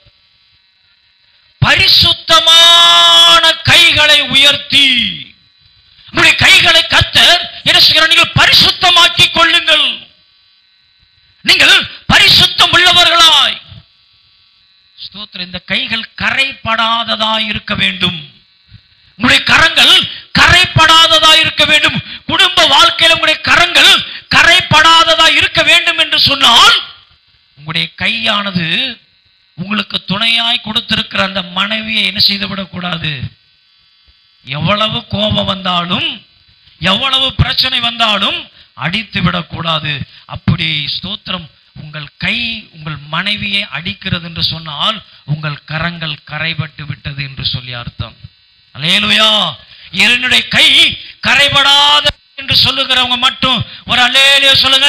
பரிசுத்தமான கைகளை உயர்த்தி உங்களுடைய கைகளை கத்தர் என்ன செய்கிறார் நீங்கள் பரிசுத்தமாக்கிக் கொள்ளுங்கள் நீங்கள் பரிசுத்தம் உள்ளவர்களாய் ஸ்தோத்திரம் இந்த கைகள் கரைப்படாததாய் இருக்க வேண்டும் உங்களுடைய கரங்கள் கரைப்படாததாய் இருக்க வேண்டும் குடும்ப வாழ்க்கையில் உங்களுடைய கரங்கள் கரைப்படாததாய் இருக்க வேண்டும் என்று சொன்னால் உங்களுடைய கையானது உங்களுக்கு துணையாய் கொடுத்திருக்கிற அந்த மனைவியை என்ன செய்து விடக்கூடாது எவ்வளவு கோபம் வந்தாலும் எவ்வளவு பிரச்சனை வந்தாலும் அடித்து விடக்கூடாது அப்படி ஸ்தோத்திரம் உங்கள் கை உங்கள் மனைவியை அடிக்கிறது என்று சொன்னால் உங்கள் கரங்கள் கரைபட்டு விட்டது என்று சொல்லி அர்த்தம் அலேலுயா என்னுடைய கை கரைபடாத என்று சொல்லுகிறவங்க மட்டும் ஒரு அலேலியா சொல்லுங்க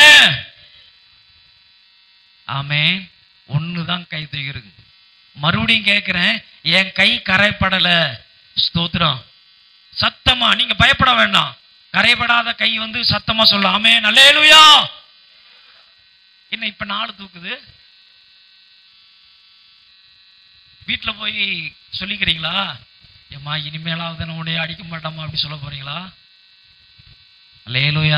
ஆமே ஒண்ணுதான் கை தூக்கிருக்கு மறுபடியும் கேட்கிறேன் என் கை கரைப்படல ஸ்தோத்திரம் சத்தமா நீங்க பயப்பட வேண்டாம் கரைபடாத கை வந்து சத்தமா சொல்ல ஆமே நல்லேலுயா என்ன இப்ப நாலு தூக்குது வீட்டுல போய் சொல்லிக்கிறீங்களா ஏம்மா இனிமேலாவது நான் உன்னை அடிக்க மாட்டாமா அப்படி சொல்ல போறீங்களா லேலுயா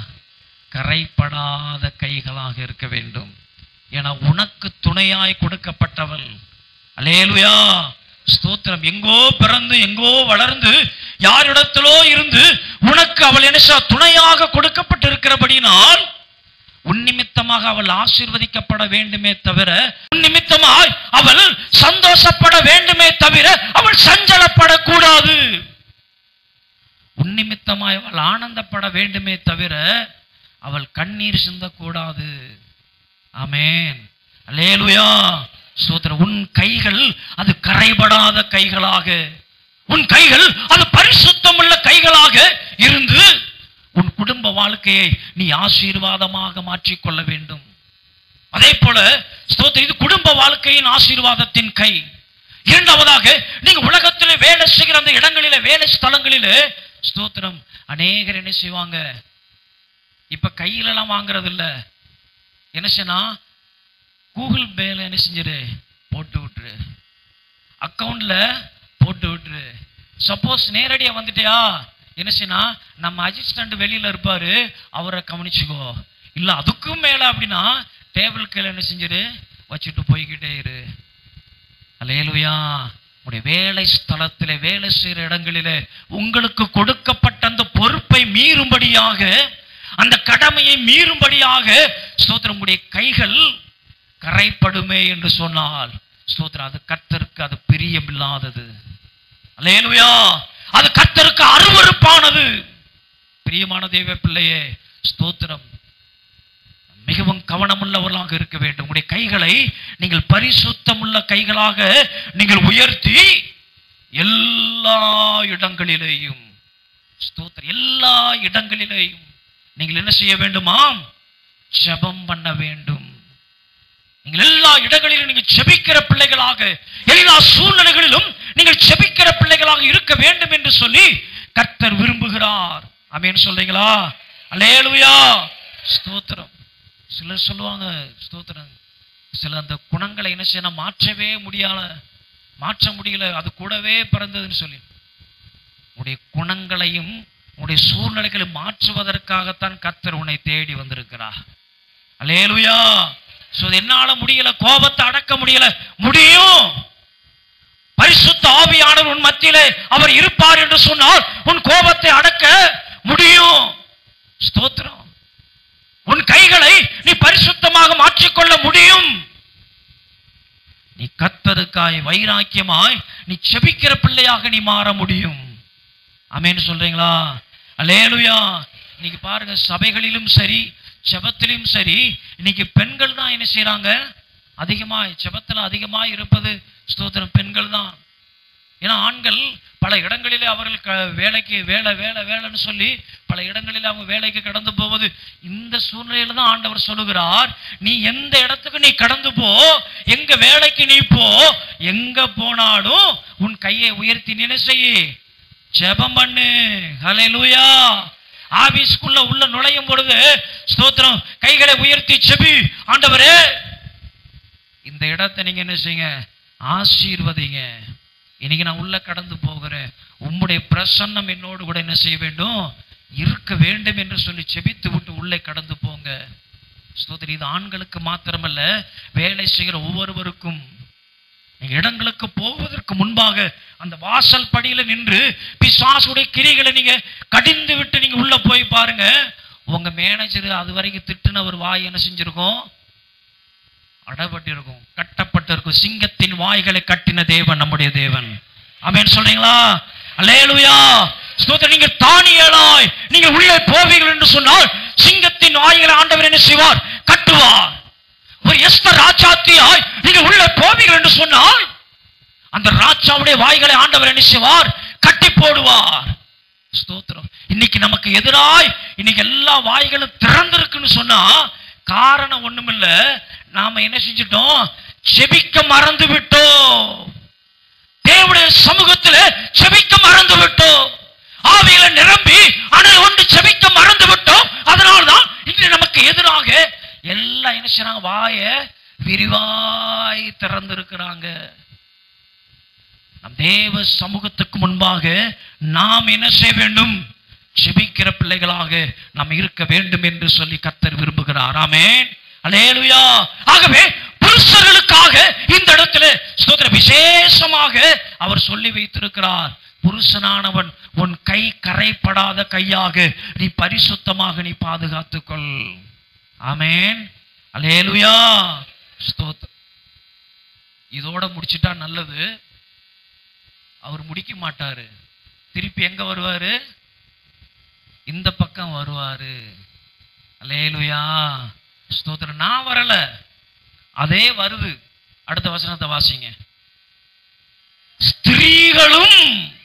கரைப்படாத கைகளாக இருக்க வேண்டும் ஏன்னா உனக்கு துணையாய் கொடுக்கப்பட்டவள் அலேலுயா ஸ்தோத்திரம் எங்கோ பிறந்து எங்கோ வளர்ந்து யாரிடத்திலோ இருந்து உனக்கு அவள் என்ன செய்றா? துணையாக கொடுக்கப்பட்டிருக்கிறபடினால் உன் நிமித்தமாக அவள் ஆசீர்வதிக்கப்பட வேண்டுமே தவிர உன் நிமித்தமாய் அவள் சந்தோஷப்பட வேண்டுமே தவிர அவள் சஞ்சலப்படக்கூடாது உன் நிமித்தமாய் அவள் ஆனந்தப்பட வேண்டுமே தவிர அவள் கண்ணீர் சிந்தக்கூடாது ஆமென் அல்லேலூயா சோதர உன் கைகள் அது கரைபடாத கைகளாக உன் கைகள் அது பரிசுத்தமுள்ள கைகளாக இருந்து உன் குடும்ப வாழ்க்கையை நீ ஆசீர்வாதமாக மாற்றிக்கொள்ள வேண்டும் அதே போல ஸ்தோத்திரம் இது குடும்ப வாழ்க்கையின் ஆசீர்வாதத்தின் கை இரண்டாவதாக நீங்க உலகத்திலே வேலை செய்கிற அந்த இடங்களிலே வேலை ஸ்தலங்களிலே ஸ்தோத்திரம் அநேகர் என்ன செய்வாங்க இப்ப கையில எல்லாம் வாங்குறது இல்ல என்ன செய்யனா கூகுள் பேல என்ன செஞ்சிரு போட்டு விட்டுரு அக்கவுண்ட்ல போட்டு விட்டுரு சப்போஸ் நேரடியா வந்துட்டியா என்ன செய்யனா நம்ம அசிஸ்டன்ட் வெளியில இருப்பாரு அவரை கவனிச்சுக்கோ இல்ல அதுக்கும் மேல அப்படின்னா டேபிள் கீழே என்ன செஞ்சிரு வச்சுட்டு போய்கிட்டே இரு அலேலுயா உடைய வேலை ஸ்தலத்திலே வேலை செய்கிற இடங்களிலே உங்களுக்கு கொடுக்கப்பட்ட அந்த பொறுப்பை மீறும்படியாக அந்த கடமையை மீறும்படியாக ஸ்தோத்திரம் உடைய கைகள் கரைப்படுமே என்று சொன்னால் ஸ்தோத்திரம் அது கர்த்தருக்கு அது பிரியமில்லாதது அல்லேலுயா அது கர்த்தருக்கு அருவருப்பானது பிரியமான தெய்வ பிள்ளையே ஸ்தோத்திரம் மிகவும் கவனமுள்ளவர்களாக இருக்க வேண்டும் உங்களுடைய கைகளை நீங்கள் பரிசுத்தமுள்ள கைகளாக நீங்கள் உயர்த்தி எல்லா இடங்களிலேயும் ஸ்தோத்திரம் எல்லா இடங்களிலேயும் நீங்கள் என்ன செய்ய வேண்டுமாம் ஜெபம் பண்ண வேண்டும் நீங்கள் எல்லா இடங்களிலும் நீங்கள் செபிக்கிற பிள்ளைகளாக எல்லா சூழ்நிலைகளிலும் நீங்கள் செபிக்கிற பிள்ளைகளாக இருக்க வேண்டும் என்று சொல்லி கர்த்தர் விரும்புகிறார் அமேன் சொல்றீங்களா அல்லேலூயா ஸ்தோத்திரம் சிலர் சொல்லுவாங்க ஸ்தோத்திரம் சில அந்த குணங்களை என்ன செய்யணும் மாற்றவே முடியல மாற்ற முடியல அது கூடவே பிறந்ததுன்னு சொல்லி உடைய குணங்களையும் உடைய சூழ்நிலைகளை மாற்றுவதற்காகத்தான் கர்த்தர் உன்னை தேடி வந்திருக்கிறார் அல்லேலுயா சோ என்னால முடியல கோபத்தை அடக்க முடியல முடியும் பரிசுத்த ஆவியானவர் உன் மத்தியிலே அவர் இருப்பார் என்று சொன்னால் உன் கோபத்தை அடக்க முடியும் ஸ்தோத்திரம் உன் கைகளை நீ பரிசுத்தமாக மாற்றிக்கொள்ள முடியும் நீ கத்தருக்காய் வைராக்கியமாய் நீ செபிக்கிற பிள்ளையாக நீ மாற முடியும் ஆமென்னு சொல்றீங்களா அல்லேலுயா இன்னைக்கு பாருங்க சபைகளிலும் சரி செபத்திலும் சரி இன்னைக்கு பெண்கள் தான் என்ன செய்றாங்க அதிகமாய் செபத்துல அதிகமாய் இருப்பது ஸ்தோத்திரம் பெண்கள் தான் ஏன்னா ஆண்கள் பல இடங்களிலே அவர்கள் க- வேலைக்கு வேலை வேலை வேலைன்னு சொல்லி பல இடங்களிலே அவங்க வேலைக்கு கடந்து போவது இந்த சூழ்நிலையில தான் ஆண்டவர் சொல்லுகிறார் நீ எந்த இடத்துக்கு நீ கடந்து போ எங்க வேலைக்கு நீ போ எங்க போனாலும் உன் கையை உயர்த்தி நினை செய்யி ஜெபம் பண்ணு ஹalleluya ஆபீஸ்க்குள்ள உள்ள நுழையும் பொழுது ஸ்தோத்திரம் கைகளை உயர்த்தி செபி ஆண்டவரே இந்த இடத்தை நீங்க என்ன செய்யுங்க ஆசீர்வதிங்க இன்னைக்கு நான் உள்ள கடந்து போகிறேன் உம்முடைய பிரசன்னம் என்னோடு கூட என்ன செய்ய வேண்டும் இருக்க வேண்டும் என்று சொல்லி செபித்து விட்டு உள்ளே கடந்து போங்க ஸ்தோத்திரி இது ஆண்களுக்கு மாத்திரமல்ல வேலை செய்கிற ஒவ்வொருவருக்கும் நீங்க இடங்களுக்கு போவதற்கு முன்பாக அந்த வாசல் படியில நின்று பிசாசுடைய கிரிகளை நீங்க கடிந்து விட்டு நீங்க உள்ள போய் பாருங்க உங்க மேனேஜர் அது வரைக்கும் திட்டுன ஒரு வாய் என்ன செஞ்சிருக்கும் அடப்பட்டிருக்கும் கட்டப்பட்டிருக்கும் சிங்கத்தின் வாய்களை கட்டின தேவன் நம்முடைய தேவன் ஆமென் சொல்றீங்களா அல்லேலூயா ஸ்தோத்திரம் நீங்க தானியலாய் நீங்க உள்ளே போவீர்கள் என்று சொன்னால் சிங்கத்தின் வாய்களை ஆண்டவர் என்ன செய்வார் கட்டுவார் ஒரு எஸ்தர் ராஜாத்தியாய் நீங்க உள்ளே போவீர்கள் என்று சொன்னால் அந்த ராஜாவுடைய வாய்களை ஆண்டவர் என்ன செய்வார் கட்டி போடுவார் ஸ்தோத்திரம் இன்னைக்கு நமக்கு எதிராய் இன்னைக்கு எல்லா வாய்களும் திறந்திருக்குன்னு சொன்னா காரணம் ஒண்ணுமில்ல நாம என்ன செஞ்சிட்டோம் செபிக்க மறந்து விட்டோம் தேவனுடைய சமூகத்தில் செபிக்க மறந்து விட்டோம் ஆவியில நிரம்பி அனல் ஒன்று செபிக்க மறந்து விட்டோம் அதனால்தான் இன்று நமக்கு எதிராக எல்லாம் என்ன செய்றாங்க வாய விரிவாய் திறந்திருக்கிறாங்க நம் தேவ சமூகத்துக்கு முன்பாக நாம் என்ன செய்ய வேண்டும் ஜெபிக்கிற பிள்ளைகளாக நாம் இருக்க வேண்டும் என்று சொல்லி கர்த்தர் விரும்புகிறார் ஆமென் அல்லேலூயா ஆகவே புருஷர்களுக்காக இந்த இடத்துல ஸ்தோத்திர விசேஷமாக அவர் சொல்லி வைத்திருக்கிறார் புருஷனானவன் உன் கை கரைப்படாத கையாக நீ பரிசுத்தமாக நீ பாதுகாத்துக்கொள் ஆமென் அல்லேலூயா ஸ்தோத்திரம் இதோட முடிச்சிட்டா நல்லது அவர் முடிக்க மாட்டாரு திருப்பி எங்க வருவாரு இந்த பக்கம் வருவாரு அல்லேலுயா ஸ்தோத்திரம் நான் வரல அதே வருது அடுத்த வசனத்தை வாசிங்க ஸ்திரீகளும்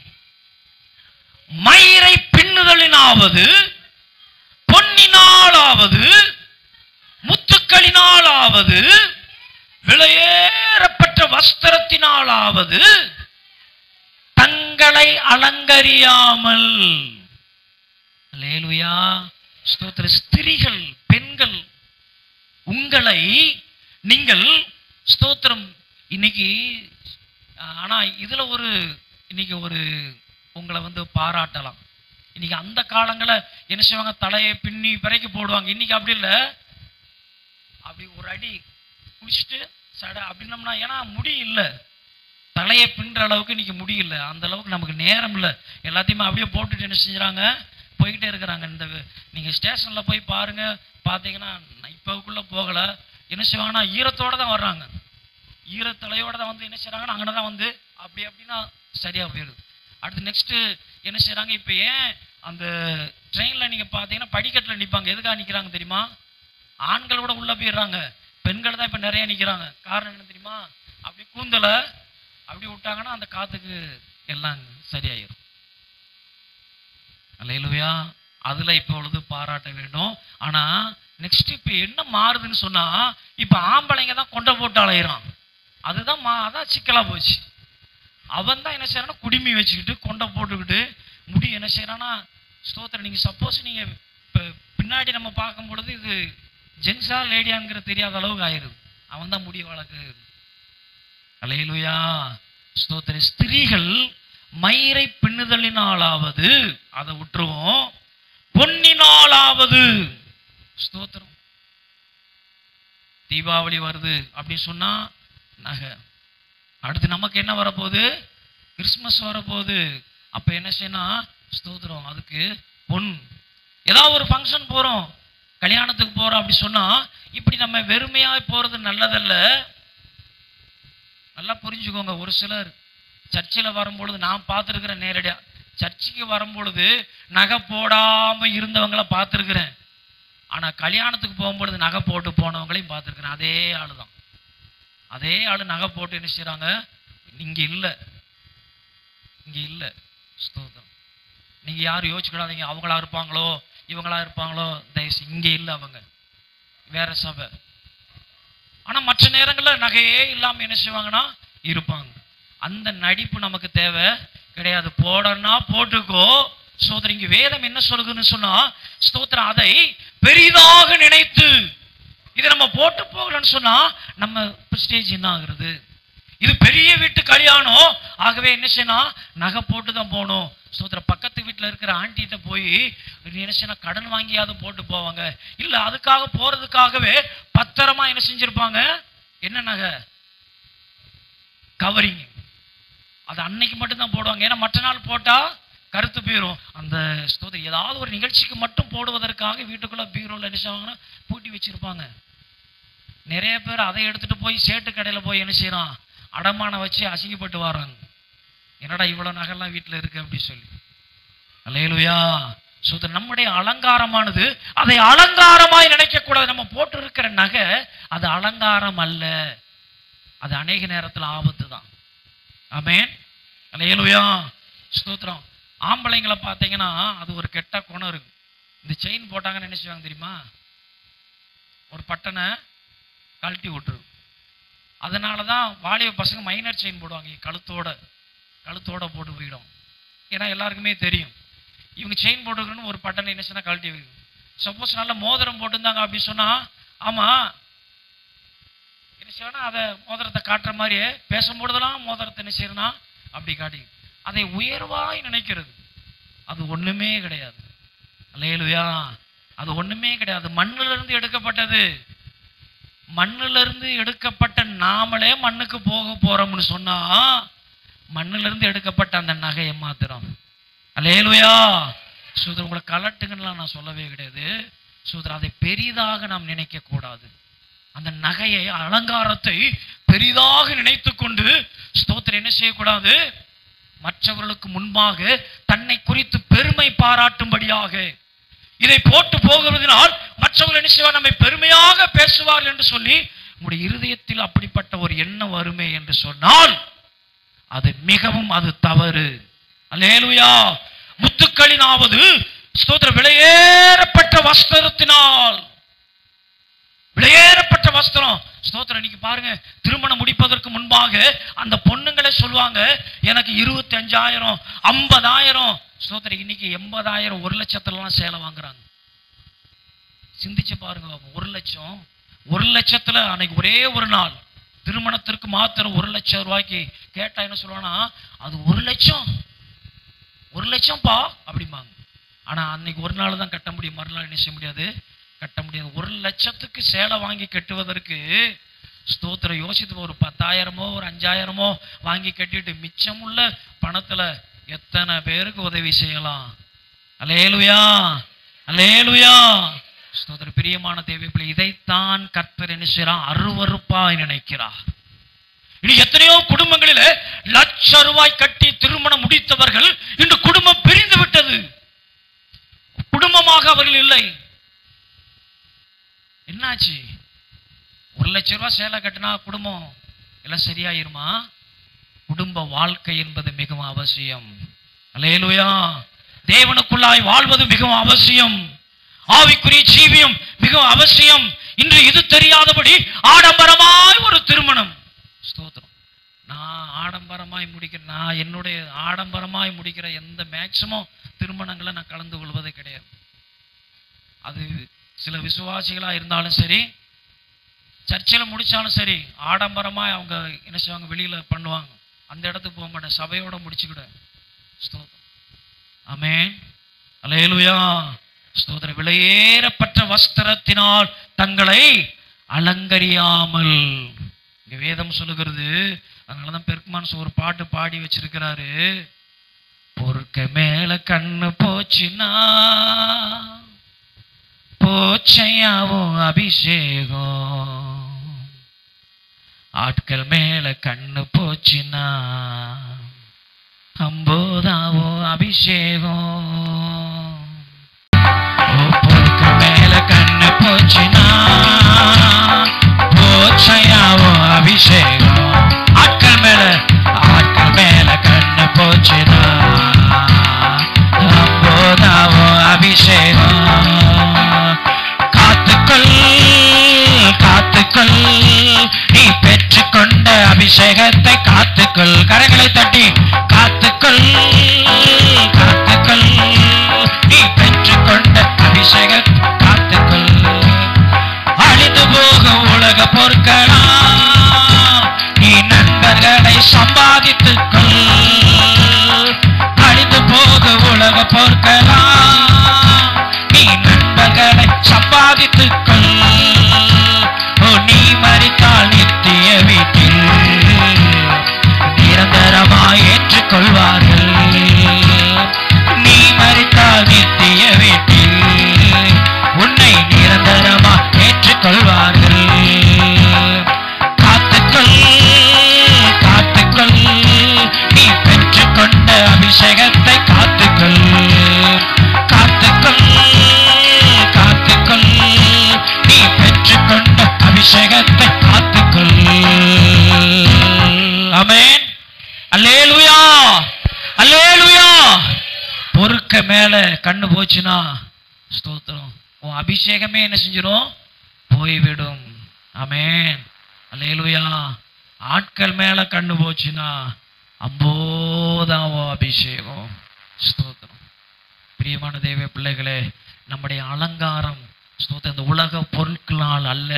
மயிரை பின்னுதலினாவது பொன்னினாலாவது முத்துக்களினாலாவது விலையேறப்பட்ட வஸ்திரத்தினாலாவது தங்களை அலங்கரியாமல் அல்லேலூயா ஸ்தோத்திர ஸ்திரீகள் பெண்கள் உங்களை நீங்கள் ஸ்தோத்திரம் இன்னைக்கு ஆனா இதுல ஒரு இன்னைக்கு ஒரு உங்களை வந்து பாராட்டலாம் இன்னைக்கு அந்த காலங்கள என்ன செய்வாங்க தலையை பின்னி பிறைக்கு போடுவாங்க இன்னைக்கு அப்படி இல்லை அப்படி ஒரு அடி குளிச்சுட்டு சட அப்படின்னம்னா ஏன்னா முடி இல்லை தலையை பின்னுற அளவுக்கு இன்னைக்கு முடியல அந்த அளவுக்கு நமக்கு நேரம் இல்லை எல்லாத்தையுமே அப்படியே போட்டுட்டு என்ன செஞ்சுறாங்க போய்கிட்டே இருக்கிறாங்க இந்த நீங்கள் ஸ்டேஷனில் போய் பாருங்க பார்த்தீங்கன்னா நான் இப்போக்குள்ளே போகலை என்ன செய்வாங்கன்னா ஈரத்தோட தான் வர்றாங்க ஈரத்தலையோட தான் வந்து என்ன செய்கிறாங்கன்னா அங்கே தான் வந்து அப்படி அப்படின்னா சரியாக போயிடுது அடுத்து நெக்ஸ்ட்டு என்ன செய்கிறாங்க இப்போ ஏன் அந்த ட்ரெயினில் நீங்கள் பார்த்தீங்கன்னா படிக்கட்டில் நிற்பாங்க எதுக்காக நிற்கிறாங்க தெரியுமா ஆண்கள் கூட உள்ளே போயிடுறாங்க பெண்கள் தான் இப்போ நிறைய நிற்கிறாங்க காரணம் என்ன தெரியுமா அப்படி கூந்தலை அப்படி விட்டாங்கன்னா அந்த காத்துக்கு எல்லாம் சரியாயிரும் அல்லையிலுயா அதுல இப்பொழுது பாராட்ட வேண்டும் ஆனா நெக்ஸ்ட் இப்ப என்ன மாறுதுன்னு சொன்னா இப்ப ஆம்பளைங்க தான் கொண்ட போட்டு அலையிறான் அதுதான் மா அதான் சிக்கலா போச்சு அவன் தான் என்ன செய்யறான்னா குடுமி வச்சுக்கிட்டு கொண்டை போட்டுக்கிட்டு முடி என்ன செய்யறான்னா ஸ்தோத்திரம் நீங்க சப்போஸ் நீங்க இப்ப பின்னாடி நம்ம பார்க்கும் பொழுது இது ஜென்ஸா லேடியாங்கிற தெரியாத அளவுக்கு ஆயிருது அவன் தான் முடி வளர்க்கு அலையிலுயா ஸ்தோத்திர ஸ்திரீகள் மயிரை பின்னுதலினாலாவது அதை விட்டுருவோம் பொன்னினாலாவது ஸ்தோத்திரம் தீபாவளி வருது அப்படின்னு சொன்னா நகை அடுத்து நமக்கு என்ன வரப்போகுது கிறிஸ்மஸ் வரப்போகுது அப்ப என்ன செய்யணும் ஸ்தோத்திரம் அதுக்கு பொன் ஏதாவது ஒரு ஃபங்க்ஷன் போறோம் கல்யாணத்துக்கு போறோம் அப்படி சொன்னா இப்படி நம்ம வெறுமையா போறது நல்லதல்ல நல்லா புரிஞ்சுக்கோங்க ஒரு சிலர் சர்ச்சில் வரும்பொழுது நான் பார்த்துருக்கிறேன் நேரடியா சர்ச்சுக்கு வரும்பொழுது நகை போடாம இருந்தவங்கள பார்த்துருக்கிறேன் ஆனா கல்யாணத்துக்கு போகும்பொழுது நகை போட்டு போனவங்களையும் பார்த்துருக்கிறேன் அதே ஆளு தான் அதே ஆளு நகை போட்டு என்ன செய்றாங்க இங்க இல்ல இங்க இல்ல ஸ்தோத்திரம் நீங்க யாரும் யோசிச்சுக்கிடாதீங்க அவங்களா இருப்பாங்களோ இவங்களா இருப்பாங்களோ தயவுசு இங்க இல்ல அவங்க வேற சபை ஆனா மற்ற நேரங்கள்ல நகையே இல்லாம என்ன செய்வாங்கன்னா இருப்பாங்க அந்த நடிப்பு நமக்கு தேவை கிடையாது போடனா போட்டுக்கோ ஸ்தோத்திரம் இங்க வேதம் என்ன சொல்லுதுன்னு சொன்னா ஸ்தோத்திரம் அதை பெரிதாக நினைத்து இதை நம்ம போட்டு போகலன்னு சொன்னா நம்ம பிரஸ்டேஜ் என்ன ஆகுறது இது பெரிய வீட்டு கல்யாணம் ஆகவே என்ன செய்யணும் நகை போட்டு தான் போகணும் சோதர பக்கத்து வீட்டில் இருக்கிற ஆண்டிகிட்ட போய் நீ என்ன செய்யணும் கடன் வாங்கியாவது போட்டு போவாங்க இல்ல அதுக்காக போறதுக்காகவே பத்திரமா என்ன செஞ்சிருப்பாங்க என்ன நகை கவரிங் அது அன்னைக்கு மட்டும்தான் போடுவாங்க ஏன்னா மற்ற நாள் போட்டா கருத்து போயிடும் அந்த ஸ்தோத்திரம் ஏதாவது ஒரு நிகழ்ச்சிக்கு மட்டும் போடுவதற்காக வீட்டுக்குள்ள பீரோல என்ன செய்வாங்கன்னா பூட்டி வச்சிருப்பாங்க நிறைய பேர் அதை எடுத்துட்டு போய் சேட்டு கடையில போய் என்ன செய்யறான் அடமானம் வச்சு அசிங்கப்பட்டு வராங்க என்னடா இவ்வளவு நகைலாம் வீட்டுல இருக்கு அப்படி சொல்லி அல்லேலுயா சுத்த நம்முடைய அலங்காரமானது அதை அலங்காரமாய் நினைக்க கூடாது நம்ம போட்டு இருக்கிற நகை அது அலங்காரம் அல்ல அது அநேக நேரத்துல ஆபத்து தான் ஆமென் அல்லேலுயா ஸ்தோத்திரம் ஆம்பளைங்களை பார்த்தீங்கன்னா அது ஒரு கெட்ட குணம் இருக்கு இந்த செயின் போட்டாங்கன்னு என்ன செய்வாங்க தெரியுமா ஒரு பட்டனை கழட்டி விட்டுரு அதனால தான் வாலிப பசங்க மைனர் செயின் போடுவாங்க கழுத்தோட கழுத்தோட போட்டு போயிடும் ஏன்னா எல்லாருக்குமே தெரியும் இவங்க செயின் போட்டுக்கணும்னு ஒரு பட்டனை என்ன செய்யணும் கழட்டி வைக்கணும் சப்போஸ் நல்ல மோதிரம் போட்டிருந்தாங்க அப்படி சொன்னா ஆமா என்ன செய்யணும் அதை மோதிரத்தை காட்டுற மாதிரியே பேசும்பொழுதெல்லாம் மோதிரத்தை என்ன செய்யணும் அப்படி காட்டி அதை உயர்வாய் நினைக்கிறது அது ஒண்ணுமே கிடையாது அல்லேலுயா அது ஒண்ணுமே கிடையாது மண்ணுல இருந்து எடுக்கப்பட்டது மண்ணுல இருந்து எடுக்கப்பட்ட நாமளே மண்ணுக்கு போக போறோம்னு சொன்னா மண்ணுல இருந்து எடுக்கப்பட்ட அந்த நகையை மாத்திரம் அல்லேலுயா சூதர் உங்களை கலட்டுங்கன்னு நான் சொல்லவே கிடையாது சூதர் அதை பெரிதாக நாம் நினைக்க கூடாது அந்த நகையை அலங்காரத்தை பெரிதாக நினைத்து கொண்டு ஸ்தோத்திரம் என்ன செய்யக்கூடாது மற்றவர்களுக்கு முன்பாக தன்னை குறித்து பெருமை பாராட்டும்படியாக இதை போட்டு போகிறதினால் மற்றவர்கள் என்ன செய்வார் நம்மை பெருமையாக பேசுவார்கள் என்று சொல்லி உங்களுடைய இருதயத்தில் அப்படிப்பட்ட ஒரு எண்ணம் வருமே என்று சொன்னால் அது மிகவும் அது தவறு அல்லேலுயா முத்துக்களினாவது ஸ்தோத்திர விலையேறப்பட்ட வஸ்திரத்தினால் விலையேறப்பட்ட வஸ்திரம் ஸ்தோத்திரம் இன்னைக்கு பாருங்க திருமணம் முடிப்பதற்கு முன்பாக அந்த பொண்ணுங்களே சொல்லுவாங்க எனக்கு இருபத்தி அஞ்சாயிரம் ஐம்பதாயிரம் ஸ்தோத்திரம் இன்னைக்கு எண்பதாயிரம் ஒரு லட்சத்துலலாம் சேலை வாங்குறாங்க சிந்திச்சு பாருங்க ஒரு லட்சம் ஒரு லட்சத்துல அன்னைக்கு ஒரே ஒரு நாள் திருமணத்திற்கு மாத்திரம் ஒரு லட்சம் ரூபாய்க்கு கேட்டா என்ன சொல்லுவானா அது ஒரு லட்சம் ஒரு லட்சம்ப்பா அப்படிம்பாங்க ஆனா அன்னைக்கு ஒரு நாள் தான் கட்ட முடியும் மறுநாள் என்ன செய்ய முடியாது கட்ட முடியாது ஒரு லட்சத்துக்கு சேலை வாங்கி கட்டுவதற்கு ஸ்தோத்திரம் யோசித்து ஒரு பத்தாயிரமோ ஒரு அஞ்சாயிரமோ வாங்கி கட்டிட்டு மிச்சமுள்ள பணத்துல எத்தனை பேருக்கு உதவி செய்யலாம் அலேலுயா அலேலுயா ஸ்தோத்திர பிரியமான தேவை பிள்ளை இதைத்தான் கர்த்தர் என்ன செய்யறான் அருவருப்பாய் நினைக்கிறார் இனி எத்தனையோ குடும்பங்களில லட்ச ரூபாய் கட்டி திருமணம் முடித்தவர்கள் இன்று குடும்பம் பிரிந்து விட்டது குடும்பமாக அவர்கள் இல்லை என்னாச்சு ஒரு லட்ச ரூபாய் சேலை கட்டினா குடும்பம் எல்லாம் சரியாயிருமா குடும்ப வாழ்க்கை என்பது மிகவும் அவசியம் அல்லேலூயா தேவனுக்குள்ளாய் வாழ்வது மிகவும் அவசியம் ஆவிக்குரிய ஜீவியம் மிகவும் அவசியம் இன்று இது தெரியாதபடி ஆடம்பரமாய் ஒரு திருமணம் ஸ்தோத்திரம் நான் ஆடம்பரமாய் முடிக்கிற நான் என்னுடைய ஆடம்பரமாய் முடிக்கிற எந்த மேக்சிமம் திருமணங்களை நான் கலந்து கொள்வதே கிடையாது அது சில விசுவாசிகளா இருந்தாலும் சரி சர்ச்சில் முடிச்சாலும் சரி ஆடம்பரமா அவங்க என்ன செய்வாங்க வெளியில பண்ணுவாங்க அந்த இடத்துக்கு போக மாட்டேன் சபையோட முடிச்சுக்கிடுவேன் ஸ்தோத்திரம் ஆமென் அல்லேலூயா ஸ்தோத்திரம் விலையேறப்பட்ட வஸ்திரத்தினால் தங்களை அலங்கரியாமல் இங்க வேதம் சொல்லுகிறது அதனாலதான் பெருக்குமான் ஒரு பாட்டு பாடி வச்சிருக்கிறாரு பொறுக்க மேல கண்ணு போச்சுன்னா போச்சையாவும் அபிஷேகம் ஆட்கள் மேல கண்ணு போச்சுன்னா அம்போதாவும் அபிஷேகம் பொறுக்க மேல கண்ணு போச்சுன்னா போச்சையாவும் அபிஷேகம் ஆட்கள் மேல ஆட்கள் மேல கண்ணு போச்சுன்னா அம்போதாவும் அபிஷேகம் காத்துக்கொள் காத்துக்கொள் நீ பெற்றுக்கொண்ட அபிஷேகத்தை காத்துக்கொள் கரங்களை தட்டி காத்துக்கொள் காத்துக்கொள் நீ பெற்றுக்கொண்ட அபிஷேகத்தை காத்துக்கொள் அழிந்து போகும் உலக பொருட்களாம் நீ நண்பர்களை சம்பாதித்துக் கொள் அழிந்து போகும் உலக பொருட்களாம் நீ நண்பர்களை சம்பாதித்துக் கொள் ஓ நீ மறித்தால் நித்திய வீட்டில் நிரந்தரமாய் ஏற்றுக்கொள்வார்கள் நீ மறித்தால் நித்திய வீட்டில் உன்னை நிரந்தரமாய் ஏற்றுக்கொள்வார்கள் காத்துக்கொள் காத்துக்கொள் நீ பெற்றுக்கொண்ட அபிஷேகத்தை காத்துக்கொள் காத்துக்கொள் காத்துக்கொள் நீ பெற்றுக்கொண்ட அபிஷேகத்தை காத்துக்கொள் அமேன் அல்லேலுயா அல்லேலுயா பொறுக்க மேல கண்ணு போச்சுன்னா ஸ்தோத்திரம் உன் அபிஷேகமே என்ன செஞ்சிடும் போய்விடும் அமேன் அல்லேலுயா ஆட்கள் மேல கண்ணு போச்சுன்னா அம்போதாவோ அபிஷேகம் ஸ்தோத்திரம் பிரியமான தேவ பிள்ளைகளே நம்முடைய அலங்காரம் ஸ்தோத்திரம் இந்த உலக பொருட்களால் அல்ல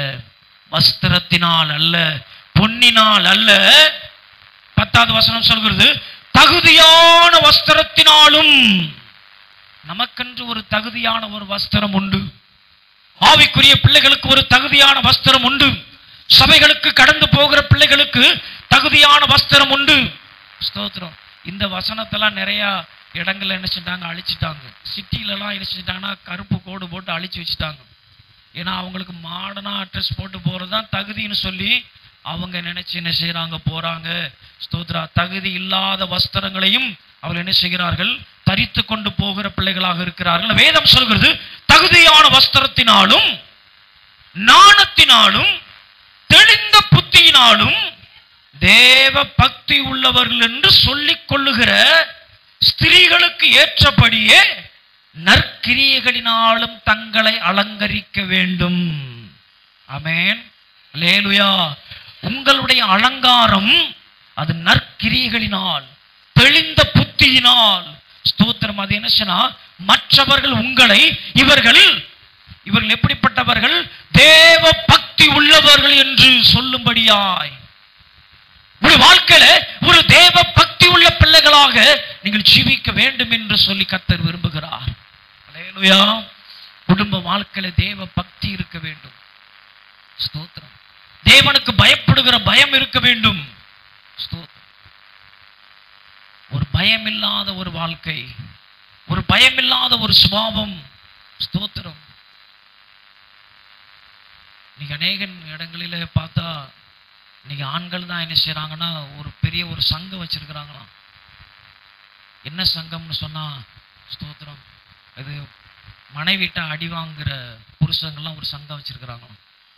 வஸ்திரத்தினால் அல்ல பொன்னினால் அல்ல பத்தாவது வசனம் சொல்கிறது தகுதியான வஸ்திரத்தினாலும் நமக்கென்று ஒரு தகுதியான ஒரு வஸ்திரம் உண்டு ஆவிக்குரிய பிள்ளைகளுக்கு ஒரு தகுதியான வஸ்திரம் உண்டு சபைகளுக்கு கடந்து போகிற பிள்ளைகளுக்கு தகுதியான வஸ்திரம் உண்டு ஸ்தோத்திரம் இந்த வசனத்தெல்லாம் நிறைய இடங்கள்ல என்ன செஞ்சாங்க அழிச்சிட்டாங்க சிட்டிலலாம் என்ன செஞ்சிட்டாங்கன்னா கருப்பு கோடு போட்டு அழிச்சு வச்சுட்டாங்க ஏன்னா அவங்களுக்கு மாடர்னா ட்ரெஸ் போட்டு போகிறது தான் தகுதின்னு சொல்லி அவங்க நினைச்சு என்ன செய்றாங்க போறாங்க ஸ்தோத்ரா தகுதி இல்லாத வஸ்திரங்களையும் அவர்கள் என்ன செய்கிறார்கள் தரித்து கொண்டு போகிற பிள்ளைகளாக இருக்கிறார்கள் வேதம் சொல்கிறது தகுதியான வஸ்திரத்தினாலும் நாணத்தினாலும் தெளிந்த புத்தியினாலும் தேவ பக்தி உள்ளவர்கள் என்று சொல்லிக் கொள்ளுகிற ஸ்திரீகளுக்கு ஏற்றபடியே நற்கிரியைகளினாலும் தங்களை அலங்கரிக்க வேண்டும் ஆமென் லேலுயா உங்களுடைய அலங்காரம் அது நற்கிரியைகளினால் தெளிந்த புத்தியினால் ஸ்தோத்திரம் அது என்ன சொன்னா மற்றவர்கள் உங்களை இவர்கள் இவர்கள் எப்படிப்பட்டவர்கள் தேவ பக்தி உள்ளவர்கள் என்று சொல்லும்படியாய் ஒரு வாழ்க்கையில ஒரு தேவ பக்தி உள்ள பிள்ளைகளாக நீங்கள் ஜீவிக்க வேண்டும் என்று சொல்லி கத்தர் விரும்புகிறார் அல்லேலூயா குடும்ப வாழ்க்கையில தேவ பக்தி இருக்க வேண்டும் ஸ்தோத்திரம் தேவனுக்கு பயப்படுகிற பயம் இருக்க வேண்டும் ஸ்தோத்திரம் ஒரு பயம் இல்லாத ஒரு வாழ்க்கை ஒரு பயம் இல்லாத ஒரு சுபாவம் ஸ்தோத்திரம் நீங்க அநேக இடங்களில பார்த்தா இன்னைக்கு ஆண்கள் தான் என்ன செய்றாங்கன்னா ஒரு பெரிய ஒரு சங்கம் வச்சிருக்கிறாங்களாம் என்ன சங்கம்னு சொன்னா ஸ்தோத்திரம் இது மனைவிட்ட அடி வாங்குற புருஷங்கள்லாம் ஒரு சங்கம் வச்சிருக்கிறாங்களாம்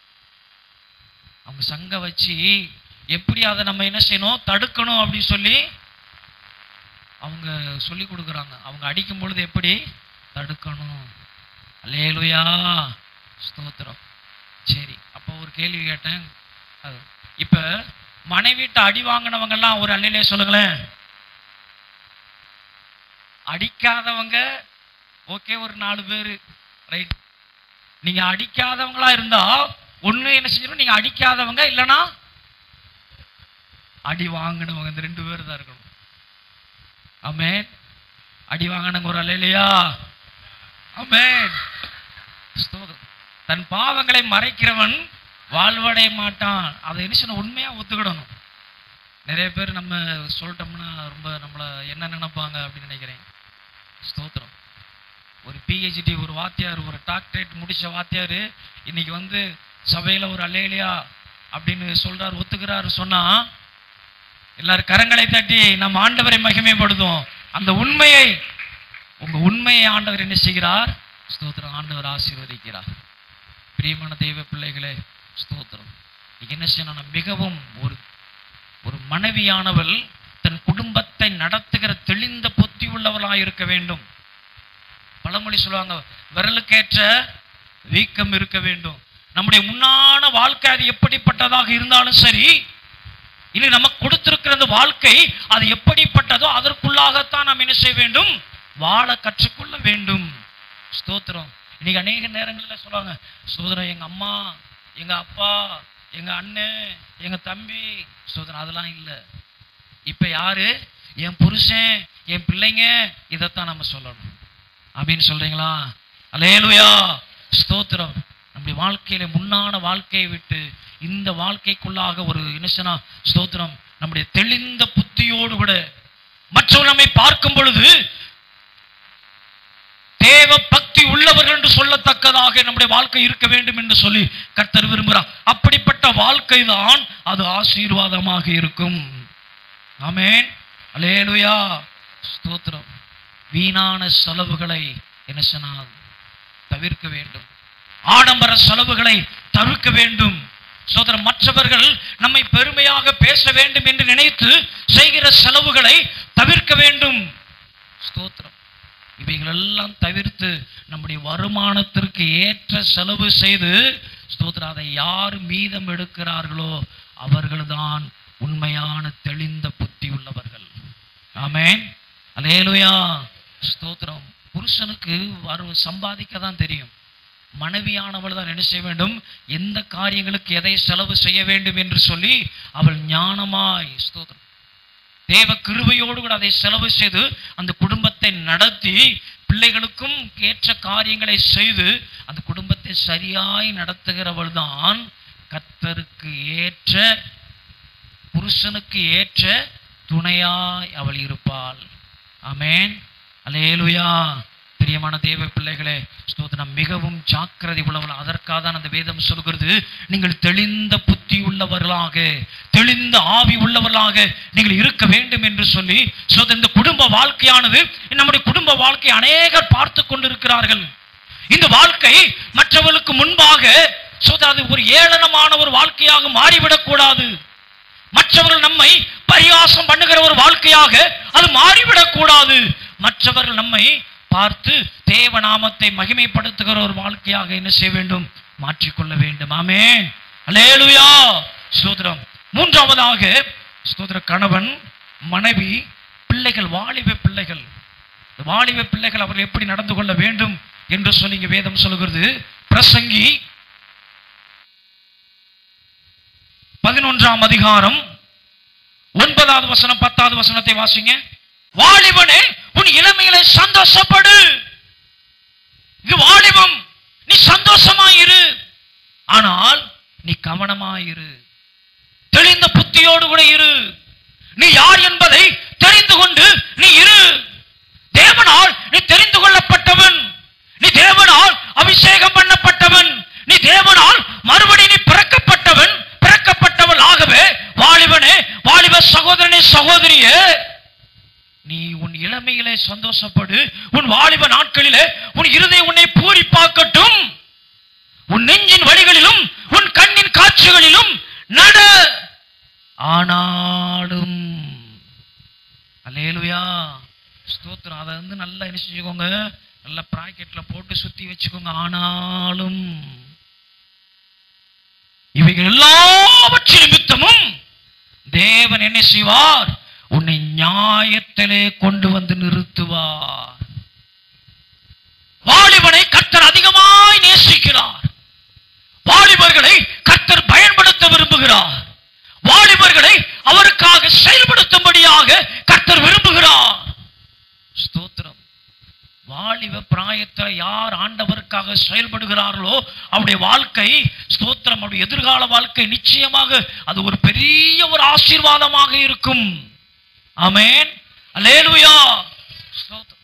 அவங்க சங்கம் வச்சு எப்படி அதை நம்ம என்ன செய்யணும் தடுக்கணும் அப்படின்னு சொல்லி அவங்க சொல்லி கொடுக்குறாங்க அவங்க அடிக்கும் பொழுது எப்படி தடுக்கணும் அல்லேலுயா ஸ்தோத்திரம் சரி அப்போ ஒரு கேள்வி கேட்டேன் அது இப்ப மனைவிட்ட அடி வாங்கினவங்க எல்லாம் ஒரு அல்லையிலே சொல்லுங்களேன் அடிக்காதவங்க ஓகே ஒரு நாலு பேர் ரைட் நீங்க அடிக்காதவங்களா இருந்தா ஒண்ணு என்ன செஞ்சிடும் நீங்க அடிக்காதவங்க இல்லனா அடி வாங்கினவங்க இந்த ரெண்டு பேர் தான் இருக்கணும் ஆமென் அடி வாங்கினவங்க ஒரு அல்லையா ஆமென் ஸ்தோத்திரம். தன் பாவங்களை மறைக்கிறவன் வாழ்வடைய மாட்டான் அதை என்ன செய்யணும் உண்மையா ஒத்துக்கிடணும் நிறைய பேர் நம்ம சொல்லிட்டோம்னா ரொம்ப நம்மள என்ன நினைப்பாங்க அப்படின்னு நினைக்கிறேன் ஸ்தோத்திரம் ஒரு பிஹெச்டி ஒரு வாத்தியார் ஒரு டாக்டரேட் முடிச்ச வாத்தியார் இன்னைக்கு வந்து சபையில ஒரு அல்லேலியா அப்படின்னு சொல்றாரு ஒத்துக்கிறாரு சொன்னா எல்லாரும் கரங்களை தட்டி நம்ம ஆண்டவரை மகிமைப்படுத்தும் அந்த உண்மையை உங்க உண்மையை ஆண்டவர் என்ன செய்கிறார் ஸ்தோத்திரம் ஆண்டவர் ஆசீர்வதிக்கிறார் பிரியமான தெய்வ பிள்ளைகளே ஸ்தோத்திரம் நீங்க என்ன செய்யணும் மிகவும் ஒரு ஒரு மனைவியானவள் தன் குடும்பத்தை நடத்துகிற தெளிந்த புத்தி உள்ளவளாக இருக்க வேண்டும் பழமொழி சொல்லுவாங்க விரலுக்கேற்ற வீக்கம் இருக்க வேண்டும் நம்முடைய முன்னான வாழ்க்கை அது எப்படிப்பட்டதாக இருந்தாலும் சரி இல்லை நமக்கு கொடுத்திருக்கிற அந்த வாழ்க்கை அது எப்படிப்பட்டதோ அதற்குள்ளாகத்தான் நாம் என்ன செய்ய வேண்டும் வாழ கற்றுக்கொள்ள வேண்டும் ஸ்தோத்திரம் இன்னைக்கு அநேக நேரங்களில் சொல்லுவாங்க ஸ்தோத்திரம் எங்க அம்மா எங்க அப்பா எங்க அண்ணன் எங்க தம்பி ஸ்தோத்திரம் அதெல்லாம் இல்லை இப்ப யாரு என் புருஷன் என் பிள்ளைங்க இதைத்தான் நம்ம சொல்லணும் அப்படின்னு சொல்றீங்களா அலேலுயா ஸ்தோத்திரம் நம்முடைய வாழ்க்கையில முன்னான வாழ்க்கையை விட்டு இந்த வாழ்க்கைக்குள்ளாக ஒரு இனசனா ஸ்தோத்திரம் நம்முடைய தெளிந்த புத்தியோடு கூட மற்றவர் நம்மை பார்க்கும் பொழுது தேவ பக்தி உள்ளவர்கள் என்று சொல்லத்தக்கதாக நம்முடைய வாழ்க்கை இருக்க வேண்டும் என்று சொல்லி கர்த்தர் விரும்புகிறார் அப்படிப்பட்ட வாழ்க்கை தான் அது ஆசீர்வாதமாக இருக்கும் ஆமென் அலேலுயா ஸ்தோத்திரம் வீணான செலவுகளை என்ன சொன்னால் தவிர்க்க வேண்டும் ஆடம்பர செலவுகளை தவிர்க்க வேண்டும் சோதரம் மற்றவர்கள் நம்மை பெருமையாக பேச வேண்டும் என்று நினைத்து செய்கிற செலவுகளை தவிர்க்க வேண்டும் ஸ்தோத்திரம் இவைகளெல்லாம் தவிர்த்து நம்முடைய வருமானத்திற்கு ஏற்ற செலவு செய்து ஸ்தோத்திரம் அதை யார் மீதம் எடுக்கிறார்களோ அவர்கள்தான் உண்மையான தெளிந்த புத்தி உள்ளவர்கள் ஆமென் அலேலுயா ஸ்தோத்திரம் புருஷனுக்கு வரு சம்பாதிக்க தான் தெரியும் மனைவியானவள் தான் என்ன செய்ய வேண்டும் எந்த காரியங்களுக்கு எதை செலவு செய்ய வேண்டும் என்று சொல்லி அவள் ஞானமாய் ஸ்தோத்திரம் தேவ கிருபையோடு கூட அதை செலவு செய்து அந்த குடும்பத்தை நடத்தி பிள்ளைகளுக்கும் ஏற்ற காரியங்களை செய்து அந்த குடும்பத்தை சரியாய் நடத்துகிறவள் தான் கர்த்தருக்கு ஏற்ற புருஷனுக்கு ஏற்ற துணையாய் அவள் இருப்பாள் ஆமென் அல்லேலூயா பிரியமான தேவ பிள்ளைகளே ஸ்தோத்திரம் மிகவும் ஜாக்கிரதை உள்ளவள் அதற்காக தான் அந்த வேதம் சொல்கிறது நீங்கள் தெளிந்த புத்தி உள்ளவர்களாக தெளிந்த ஆவி உள்ளவர்களாக நீங்கள் இருக்க வேண்டும் என்று சொல்லி ஸ்தோத்திரம் இந்த குடும்ப வாழ்க்கையானது நம்முடைய குடும்ப வாழ்க்கை அநேகர் பார்த்து கொண்டிருக்கிறார்கள் இந்த வாழ்க்கை மற்றவர்களுக்கு முன்பாக ஸ்தோத்திரம் அது ஒரு ஏளனமான ஒரு வாழ்க்கையாக மாறிவிடக் கூடாது மற்றவர்கள் நம்மை பரியாசம் பண்ணுகிற ஒரு வாழ்க்கையாக அது மாறிவிடக் கூடாது மற்றவர்கள் நம்மை பார்த்து தேவ நாமத்தை மகிமைப்படுத்துகிற ஒரு வாழ்க்கையாக என்ன செய்ய வேண்டும் மாற்றிக்கொள்ள வேண்டும் ஆமே அலேலுயா ஸ்தோத்திரம் மூன்றாவதாக ஸ்தோத்திர கணவன் மனைவி பிள்ளைகள் வாலிப பிள்ளைகள் இந்த வாலிப பிள்ளைகள் அவர்கள் எப்படி நடந்து கொள்ள வேண்டும் என்று சொல்லி இங்க வேதம் சொல்கிறது பிரசங்கி பதினொன்றாம் அதிகாரம் ஒன்பதாவது வசனம் பத்தாவது வசனத்தை வாசிங்க வாலிபனே உன் இளமையில சந்தோஷப்படு இது வாலிபம் நீ சந்தோஷமாயிரு ஆனால் நீ கவனமாயிரு தெளிந்த புத்தியோடு கூட இரு நீ யார் என்பதை தெரிந்து கொண்டு நீ இரு தேவனால் நீ தெரிந்து கொள்ளப்பட்டவன் நீ தேவனால் அபிஷேகம் பண்ணப்பட்டவன் நீ தேவனால் மறுபடி நீ பிறக்கப்பட்டவன் பிறக்கப்பட்டவள் ஆகவே வாலிபனே வாலிப சகோதரனே சகோதரியே நீ உன் இளமையிலே சந்தோஷப்படு உன் வாலிப நாட்களிலே உன் இருதய உன்னை பூரிப்பாக்கட்டும் உன் நெஞ்சின் வழிகளிலும் உன் கண்ணின் காட்சிகளிலும் நட ஆனாலும் அல்லேலுயா ஸ்தோத்திரம் அதை வந்து நல்லா என்ன செஞ்சுக்கோங்க நல்லா பிராக்கெட்ல போட்டு சுத்தி வச்சுக்கோங்க ஆனாலும் இவைகள் எல்லாவற்றின் நிமித்தமும் தேவன் என்ன செய்வார் உன்னை நியாயத்திலே கொண்டு வந்து நிறுத்துவார் வாலிபனை கர்த்தர் அதிகமாய் நேசிக்கிறார் வாலிபர்களை கர்த்தர் பயன்படுத்த விரும்புகிறார் வாலிபர்களை அவருக்காக செயல்படுத்தும்படியாக கர்த்தர் விரும்புகிறார் ஸ்தோத்திரம் வாலிப பிராயத்தில் யார் ஆண்டவருக்காக செயல்படுகிறார்களோ அவருடைய வாழ்க்கை ஸ்தோத்திரம் அவருடைய எதிர்கால வாழ்க்கை நிச்சயமாக அது ஒரு பெரிய ஒரு ஆசீர்வாதமாக இருக்கும் ஆமென் அல்லேலூயா ஸ்தோத்திரம்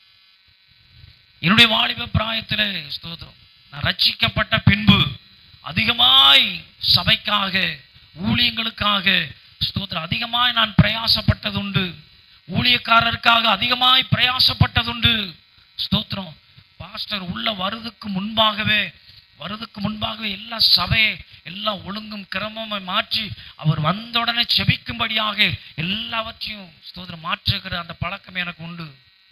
என்னுடைய வாலிப பிராயத்திலே ஸ்தோத்திரம் நான் ரட்சிக்கப்பட்ட பின்பு அதிகமாய் சபைக்காக ஊழியங்களுக்காக ஸ்தோத்திரம் அதிகமாய் நான் பிரயாசப்பட்டதுண்டு ஊழியக்காரருக்காக அதிகமாய் பிரயாசப்பட்டதுண்டு ஸ்தோத்திரம் பாஸ்டர் உள்ள வருதுக்கு முன்பாகவே வருதுக்கு முன்பாகவே எல்லா சபையை எல்லாம் ஒழுங்கும் கிரமமாய் மாற்றி அவர் வந்த உடனே செபிக்கும்படியாக எல்லாவற்றையும் ஸ்தோத்திரம் மாற்றுகிற அந்த பழக்கம் எனக்கு உண்டு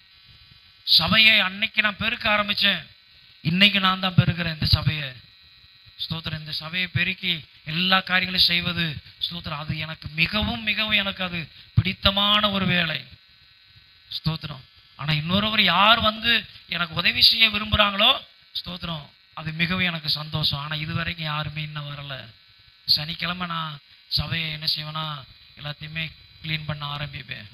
சபையை அன்னைக்கு நான் பெருக்க ஆரம்பிச்சேன் இன்னைக்கு நான் தான் பெருக்கிறேன் இந்த சபையை ஸ்தோத்திரம் இந்த சபையை பெருக்கி எல்லா காரியங்களையும் செய்வது ஸ்தோத்திரம் அது எனக்கு மிகவும் மிகவும் எனக்கு அது பிடித்தமான ஒரு வேலை ஸ்தோத்திரம் ஆனா இன்னொருவர் யார் வந்து எனக்கு உதவி செய்ய விரும்புறாங்களோ ஸ்தோத்திரம் அது மிகவும் எனக்கு சந்தோஷம் ஆனா இது வரைக்கும் யாருமே இன்னும் வரல சனிக்கிழமை நான் சபையை என்ன செய்வேனா எல்லாத்தையுமே க்ளீன் பண்ண ஆரம்பிப்பேன்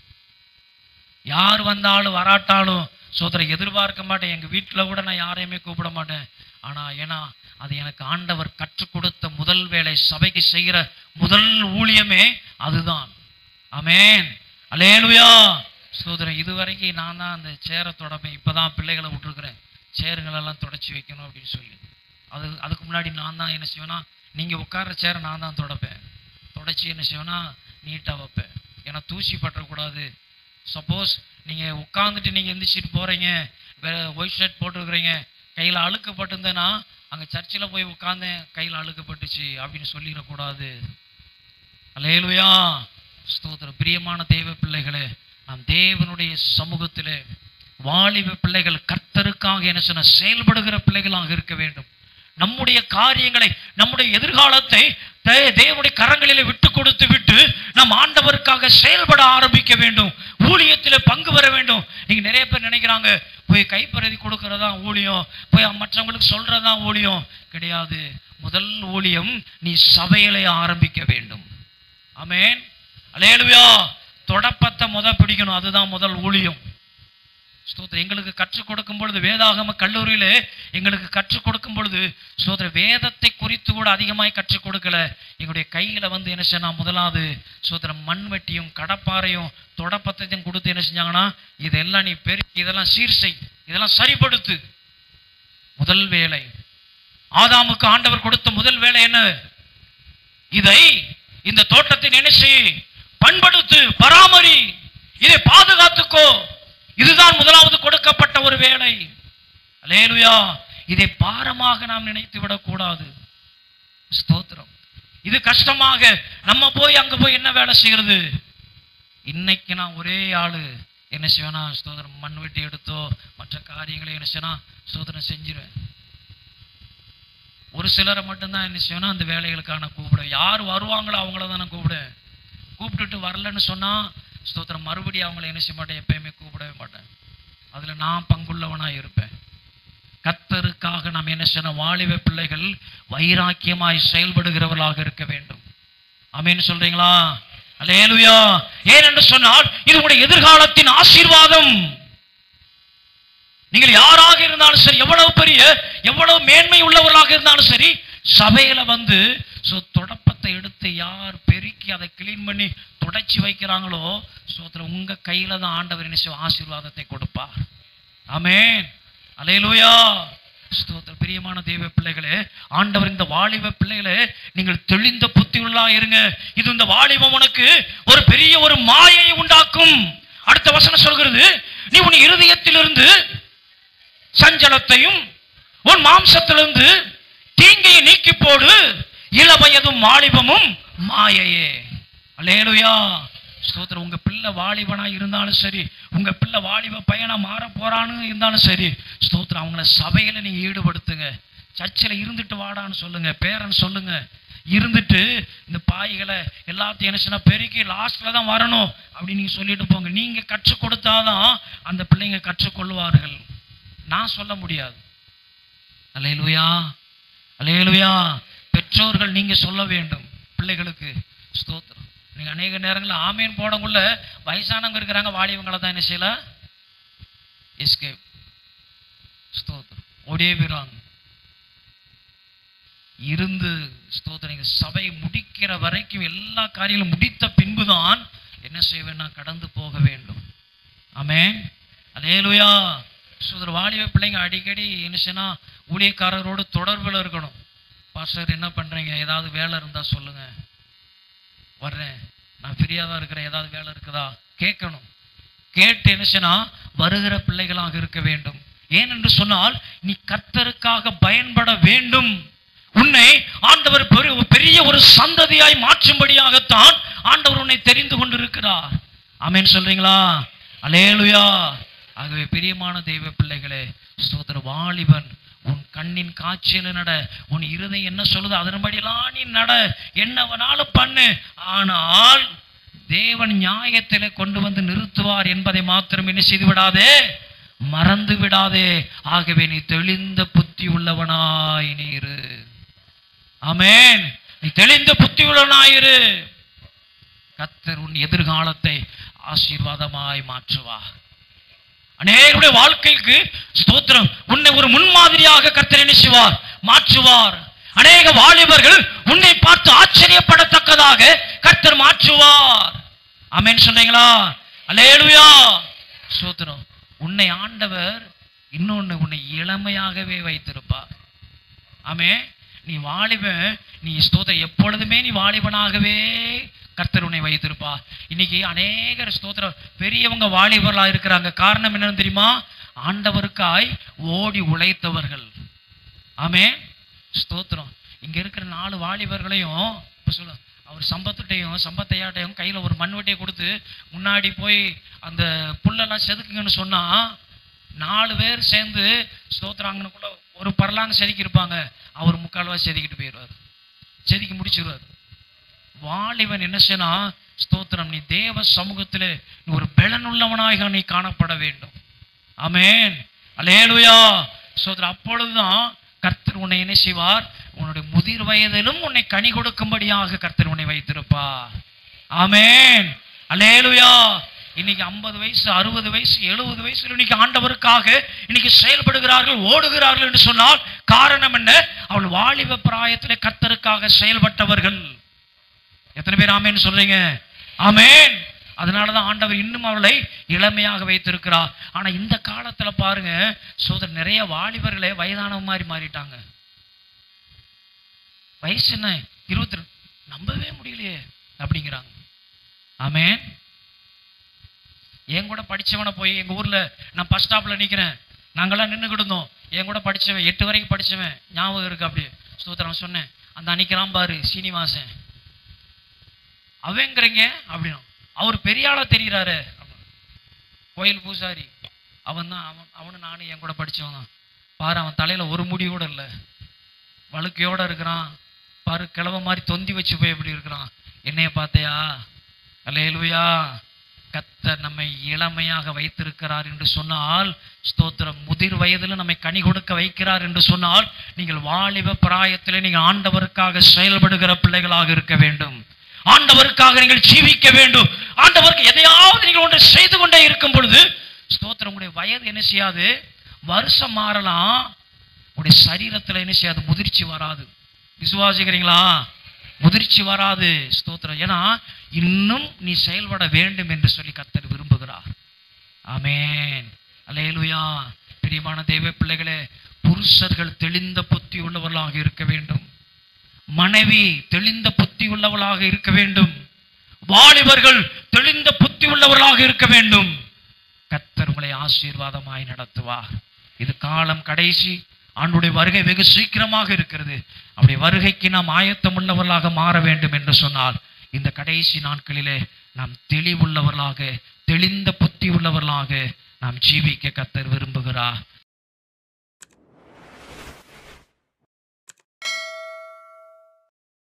யார் வந்தாலும் வராட்டாலும் சோதரை எதிர்பார்க்க மாட்டேன் எங்க வீட்டுல கூட நான் யாரையுமே கூப்பிட மாட்டேன் ஆனா ஏன்னா அது எனக்கு ஆண்டவர் கற்றுக் கொடுத்த முதல் வேலை சபைக்கு செய்கிற முதல் ஊழியமே அதுதான் ஆமென் அலேலுயா சோதரன் இதுவரைக்கும் நான் தான் அந்த சேரை தொடப்பேன் இப்பதான் பிள்ளைகளை விட்டுருக்குறேன் சேருங்களெல்லாம் தொடச்சி வைக்கணும் அப்படின்னு சொல்லி அது அதுக்கு முன்னாடி நான் தான் என்ன செய்வேன்னா நீங்க உட்கார்ற சேரை நான் தான் தொடப்பேன் தொடச்சி என்ன செய்வேன்னா நீட்டாக வைப்பேன் ஏன்னா தூசி பற்றக்கூடாது சப்போஸ் நீங்கள் உட்காந்துட்டு நீங்கள் எந்திரிச்சிட்டு போகிறீங்க ஒயிட் ஷர்ட் போட்டிருக்கிறீங்க கையில் அழுக்கு பட்டிருந்தேன்னா அங்கே சர்ச்சில் போய் உட்காந்தேன் கையில் அழுக்கப்பட்டுச்சு அப்படின்னு சொல்லிடக்கூடாது அல்லேலுயா ஸ்தோத்திரம் பிரியமான தெய்வ பிள்ளைகளே நாம் தேவனுடைய சமூகத்திலே வாலிப பிள்ளைகள் கர்த்தருக்காக என்ன சொன்ன செயல்படுகிற பிள்ளைகளாக இருக்க வேண்டும் நம்முடைய காரியங்களை நம்முடைய எதிர்காலத்தை தே- தேவனுடைய கரங்களிலே விட்டு கொடுத்து விட்டு நம் ஆண்டவருக்காக செயல்பட ஆரம்பிக்க வேண்டும் ஊழியத்திலே பங்கு பெற வேண்டும் நீங்க நிறைய பேர் நினைக்கிறாங்க போய் கைப்பறதி கொடுக்கறதா ஊழியம் போய் மற்றவங்களுக்கு சொல்றதா ஊழியம் கிடையாது முதல் ஊழியம் நீ சபையிலே ஆரம்பிக்க வேண்டும் ஆமென் அல்லேலூயா தொடப்பத்தை முத பிடிக்கணும் அதுதான் முதல் ஊழியம் ஸ்தோத்திரம் எங்களுக்கு கற்றுக் கொடுக்கும் பொழுது வேதாகம கல்லூரியிலே எங்களுக்கு கற்றுக் கொடுக்கும் பொழுது சோதர வேதத்தை குறித்து கூட அதிகமாய் கற்றுக் கொடுக்கல எங்களுடைய கையில வந்து என்ன செய்யணும் முதலாவது சோதரம் மண்வெட்டியும் கடப்பாறையும் தொடப்பத்தையும் கொடுத்து என்ன செஞ்சாங்கன்னா இதெல்லாம் நீ பெருக்கி இதெல்லாம் சீர் செய் இதெல்லாம் சரிப்படுத்து முதல் வேலை ஆதாமுக்கு ஆண்டவர் கொடுத்த முதல் வேலை என்ன இதை இந்த தோட்டத்தை என்ன செய் பண்படுத்து பராமரி இதை பாதுகாத்துக்கோ இதுதான் முதலாவது கொடுக்கப்பட்ட ஒரு வேலை அலேலுயா இதை பாரமாக நாம் நினைத்து விடக்கூடாது ஸ்தோத்திரம் இது கஷ்டமாக நம்ம போய் அங்க போய் என்ன வேலை செய்யறது இன்னைக்கு நான் ஒரே ஆளு என்ன செய்வேனா ஸ்தோத்திரம் மண் வெட்டி எடுத்தோ மற்ற காரியங்களை என்ன செய்யனா ஸ்தோத்திரம் செஞ்சிருவேன் ஒரு சிலரை மட்டும்தான் என்ன செய்யணும் அந்த வேலைகளுக்கான கூப்பிட யார் வருவாங்களோ அவங்கள தான் நான் கூப்பிடுவேன் கூப்பிட்டுட்டு வரலன்னு சொன்னா ஸ்தோத்திரம் மறுபடியும் அவங்கள என்ன செய்ய மாட்டேன் எப்பயுமே கூப்பிடவே மாட்டேன் அதுல நான் பங்குள்ளவனா இருப்பேன் கத்தருக்காக நாம் என்ன செய்யணும் வாலிப பிள்ளைகள் வைராக்கியமாய் செயல்படுகிறவர்களாக இருக்க வேண்டும் ஆமென்னு சொல்றீங்களா அல்லேலூயா ஏன் என்று சொன்னால் இது உங்களுடைய எதிர்காலத்தின் ஆசீர்வாதம் நீங்கள் யாராக இருந்தாலும் சரி எவ்வளவு பெரிய எவ்வளவு மேன்மை உள்ளவர்களாக இருந்தாலும் சரி சபையில வந்து சோ தொடப்பத்தை எடுத்து யார் பெருக்கி அதை கிளீன் பண்ணி துடைச்சி வைக்கிறாங்களோ சோத்துல உங்க கையில தான் ஆண்டவர் என்ன செய்வார்? ஆசீர்வாதத்தை கொடுப்பார் ஆமென் அலையலூயா ஸ்தோத்திர பிரியமான தெய்வ பிள்ளைகளே ஆண்டவர் இந்த வாலிப பிள்ளைகளே நீங்கள் தெளிந்த புத்தியுள்ளா இருங்க இது இந்த வாலிபம் உனக்கு ஒரு பெரிய ஒரு மாயை உண்டாக்கும் அடுத்த வசனம் சொல்கிறது நீ உன் இருதயத்திலிருந்து சஞ்சலத்தையும் உன் மாம்சத்திலிருந்து தீங்கையை நீக்கி போடு இளவயதும் வாலிபமும் மாயையே அல்லேலுயா ஸ்தோத்திரம் உங்க பிள்ளை வாலிபனா இருந்தாலும் சரி உங்க பிள்ளை வாலிப பையனா மாற போறான்னு இருந்தாலும் சரி ஸ்தோத்திரம் அவங்கள சபையில நீங்க ஈடுபடுத்துங்க சர்ச்சில் இருந்துட்டு வாடான்னு சொல்லுங்க பேரன் சொல்லுங்க இருந்துட்டு இந்த பாய்களை எல்லாத்தையும் என்ன செய்யணும் பெருக்கி லாஸ்ட்ல தான் வரணும் அப்படின்னு நீங்க சொல்லிட்டு போங்க நீங்க கற்றுக் கொடுத்தாதான் அந்த பிள்ளைங்க கற்றுக்கொள்வார்கள் நான் சொல்ல முடியாது அலையலுயா அலையலுயா பெற்றோர்கள் நீங்க சொல்ல வேண்டும் பிள்ளைகளுக்கு ஸ்தோத்திரம் நீங்க அநேக நேரங்களில் ஆமேன் போடக்குள்ள வயசானவங்க இருக்கிறாங்க வாலிபங்களை தான் என்ன செய்யல எஸ்கேப் ஸ்தோத்திரம் ஓடியே போயிடுவாங்க இருந்து ஸ்தோத்திரம் நீங்க சபை முடிக்கிற வரைக்கும் எல்லா காரியங்களும் முடித்த பின்புதான் என்ன செய்வேன் நான் கடந்து போக வேண்டும் ஆமென் அலேலுயா சுதர் வாலிப பிள்ளைங்க அடிக்கடி என்ன செய்யணும் ஊழியக்காரரோடு தொடர்பில் இருக்கணும் பாஸ்டர் என்ன பண்றீங்க ஏதாவது வேலை இருந்தா சொல்லுங்க வர்றேன் நான் ஃப்ரீயாக தான் இருக்கிறேன் ஏதாவது வேலை இருக்குதா கேட்கணும் கேட்டு என்ன செய்யணும் வருகிற பிள்ளைகளாக இருக்க வேண்டும் ஏனென்று சொன்னால் நீ கர்த்தருக்காக பயன்பட வேண்டும் உன்னை ஆண்டவர் பெரு- பெரிய ஒரு சந்ததியாய் மாற்றும்படியாகத்தான் ஆண்டவர் உன்னை தெரிந்து கொண்டிருக்கிறார் ஆமென் சொல்றீங்களா அலேலுயா ஆகவே பிரியமான தெய்வ பிள்ளைகளே ஸ்தோத்திர வாலிபன் உன் கண்ணின் காட்சியில நட உன் இருதயம் என்ன சொல்லுது அதன்படியெல்லாம் நீ நட என்ன வேணாலும் பண்ணு ஆனால் தேவன் நியாயத்திலே கொண்டு வந்து நிறுத்துவார் என்பதை மாத்திரம் என்ன செய்து விடாதே மறந்து விடாதே ஆகவே நீ தெளிந்த புத்தி உள்ளவனாய் நீரு ஆமென் நீ தெளிந்த புத்தி உள்ளவனாயிரு கத்தர் உன் எதிர்காலத்தை ஆசீர்வாதமாய் மாற்றுவார் அநேகருடைய வாழ்க்கைக்கு ஸ்தோத்திரம் உன்னை ஒரு முன்மாதிரியாக கர்த்தர் என்ன செய்வார் மாற்றுவார் அநேக வாலிபர்கள் உன்னை பார்த்து ஆச்சரியப்படத்தக்கதாக கர்த்தர் மாற்றுவார் ஆமென் சொன்னீங்களா அல்லேலூயா ஸ்தோத்திரம் உன்னை ஆண்டவர் இன்னொன்னு உன்னை இளமையாகவே வைத்திருப்பார் ஆமே நீ வாலிபன் நீ ஸ்தோத்திரம் எப்பொழுதுமே நீ வாலிபனாகவே கர்த்தர் உன்னை வைத்திருப்பா இன்னைக்கு அநேகர் ஸ்தோத்திரம் பெரியவங்க வாலிபர்களா இருக்கிறாங்க காரணம் என்னன்னு தெரியுமா ஆண்டவருக்காய் ஓடி உழைத்தவர்கள் ஆமே ஸ்தோத்திரம் இங்க இருக்கிற நாலு வாலிபர்களையும் இப்ப சொல்ல அவர் சம்பத்துட்டையும் சம்பத்தையாட்டையும் கையில ஒரு மண்வெட்டியை கொடுத்து முன்னாடி போய் அந்த புல்லெல்லாம் செதுக்குங்கன்னு சொன்னா நாலு பேர் சேர்ந்து ஸ்தோத்திராங்கனுக்குள்ள ஒரு பரலாங்க செதுக்கி இருப்பாங்க அவர் முக்கால்வா செதுக்கிட்டு போயிடுவார் செதுக்கி முடிச்சிருவார் வாலிபன் என்ன செய்யனா ஸ்தோத்திரம் நீ தேவ சமூகத்திலே நீ ஒரு பலனுள்ளவனாக நீ காணப்பட வேண்டும் ஆமென் அலேலுயா ஸ்தோத்திரம் அப்பொழுதுதான் கர்த்தர் உன்னை என்ன செய்வார் உன்னுடைய முதிர் வயதிலும் உன்னை கனி கொடுக்கும்படியாக கர்த்தர் உன்னை வைத்திருப்பார் ஆமென் அல்லேலுயா இன்னைக்கு ஐம்பது வயசு அறுபது வயசு எழுபது வயசுல இன்னைக்கு ஆண்டவருக்காக இன்னைக்கு செயல்படுகிறார்கள் ஓடுகிறார்கள் என்று சொன்னால் காரணம் என்ன அவள் வாலிப பிராயத்திலே கத்தருக்காக செயல்பட்டவர்கள் எத்தனை பேர் ஆமேன்னு சொல்றீங்க ஆமேன் அதனாலதான் ஆண்டவர் இன்னும் அவளை இளமையாக வைத்திருக்கிறார் ஆனா இந்த காலத்துல பாருங்க சோதர் நிறைய வாலிபர்களே வயதானவ மாதிரி மாறிட்டாங்க வயசு என்ன இருபத்தி ரெண்டு நம்பவே முடியலையே அப்படிங்கிறாங்க ஆமேன் என் கூட படிச்சவனை போய் எங்க ஊர்ல நான் பஸ் ஸ்டாப்ல நிக்கிறேன் நாங்கெல்லாம் நின்றுக்கிட்டு இருந்தோம் என் கூட படிச்சவன் எட்டு வரைக்கும் படிச்சவன் ஞாபகம் இருக்கு அப்படியே சூத்திரம் சொன்னேன் அந்த அன்னைக்கெல்லாம் பாரு சீனிவாசன் அவங்கிறீங்க அப்படின்னா அவர் பெரிய ஆளா தெரிகிறாரு கோயில் பூசாரி அவன் தான் அவன் அவனு நானும் என் கூட படிச்சவன் தான் பாரு அவன் தலையில ஒரு முடி கூட இல்லை வழுக்கையோட இருக்கிறான் பாரு கிழவ மாதிரி தொந்தி வச்சு போய் எப்படி இருக்கிறான் என்னைய பார்த்தையா அல்லேலூயா கத்தர் நம்மை இளமையாக வைத்திருக்கிறார் என்று சொன்னால் ஸ்தோத்திரம் முதிர் வயதில் நம்மை கனி கொடுக்க வைக்கிறார் என்று சொன்னால் நீங்கள் வாலிப பிராயத்திலே நீங்கள் ஆண்டவருக்காக செயல்படுகிற பிள்ளைகளாக இருக்க வேண்டும் ஆண்டவருக்காக நீங்கள் ஜீவிக்க வேண்டும் ஆண்டவருக்கு எதையாவது நீங்கள் ஒன்று செய்து கொண்டே இருக்கும் பொழுது ஸ்தோத்திரம் உங்களுடைய வயது என்ன செய்யாது வருஷம் மாறலாம் உங்களுடைய சரீரத்துல என்ன செய்யாது முதிர்ச்சி வராது விசுவாசிக்கிறீங்களா முதிர்ச்சி வராது ஸ்தோத்திரம் ஏன்னா இன்னும் நீ செயல்பட வேண்டும் என்று சொல்லி கத்தர் விரும்புகிறார் ஆமென் அல்லேலூயா பிரியமான தேவ பிள்ளைகளே புருஷர்கள் தெளிந்த புத்தி உள்ளவர்களாக இருக்க வேண்டும் மனைவி தெளிந்த புத்தி உள்ளவளாக இருக்க வேண்டும் வாலிபர்கள் தெளிந்த புத்தி உள்ளவர்களாக இருக்க வேண்டும் கத்தர் உங்களை ஆசீர்வாதமாய் நடத்துவார் இது காலம் கடைசி ஆண்டுடைய வருகை வெகு சீக்கிரமாக இருக்கிறது அவருடைய வருகைக்கு நாம் ஆயத்தம் உள்ளவர்களாக மாற வேண்டும் என்று சொன்னால் இந்த கடைசி நாட்களிலே நாம் தெளிவுள்ளவர்களாக தெளிந்த புத்தி உள்ளவர்களாக நாம் ஜீவிக்க கத்தர் விரும்புகிறார்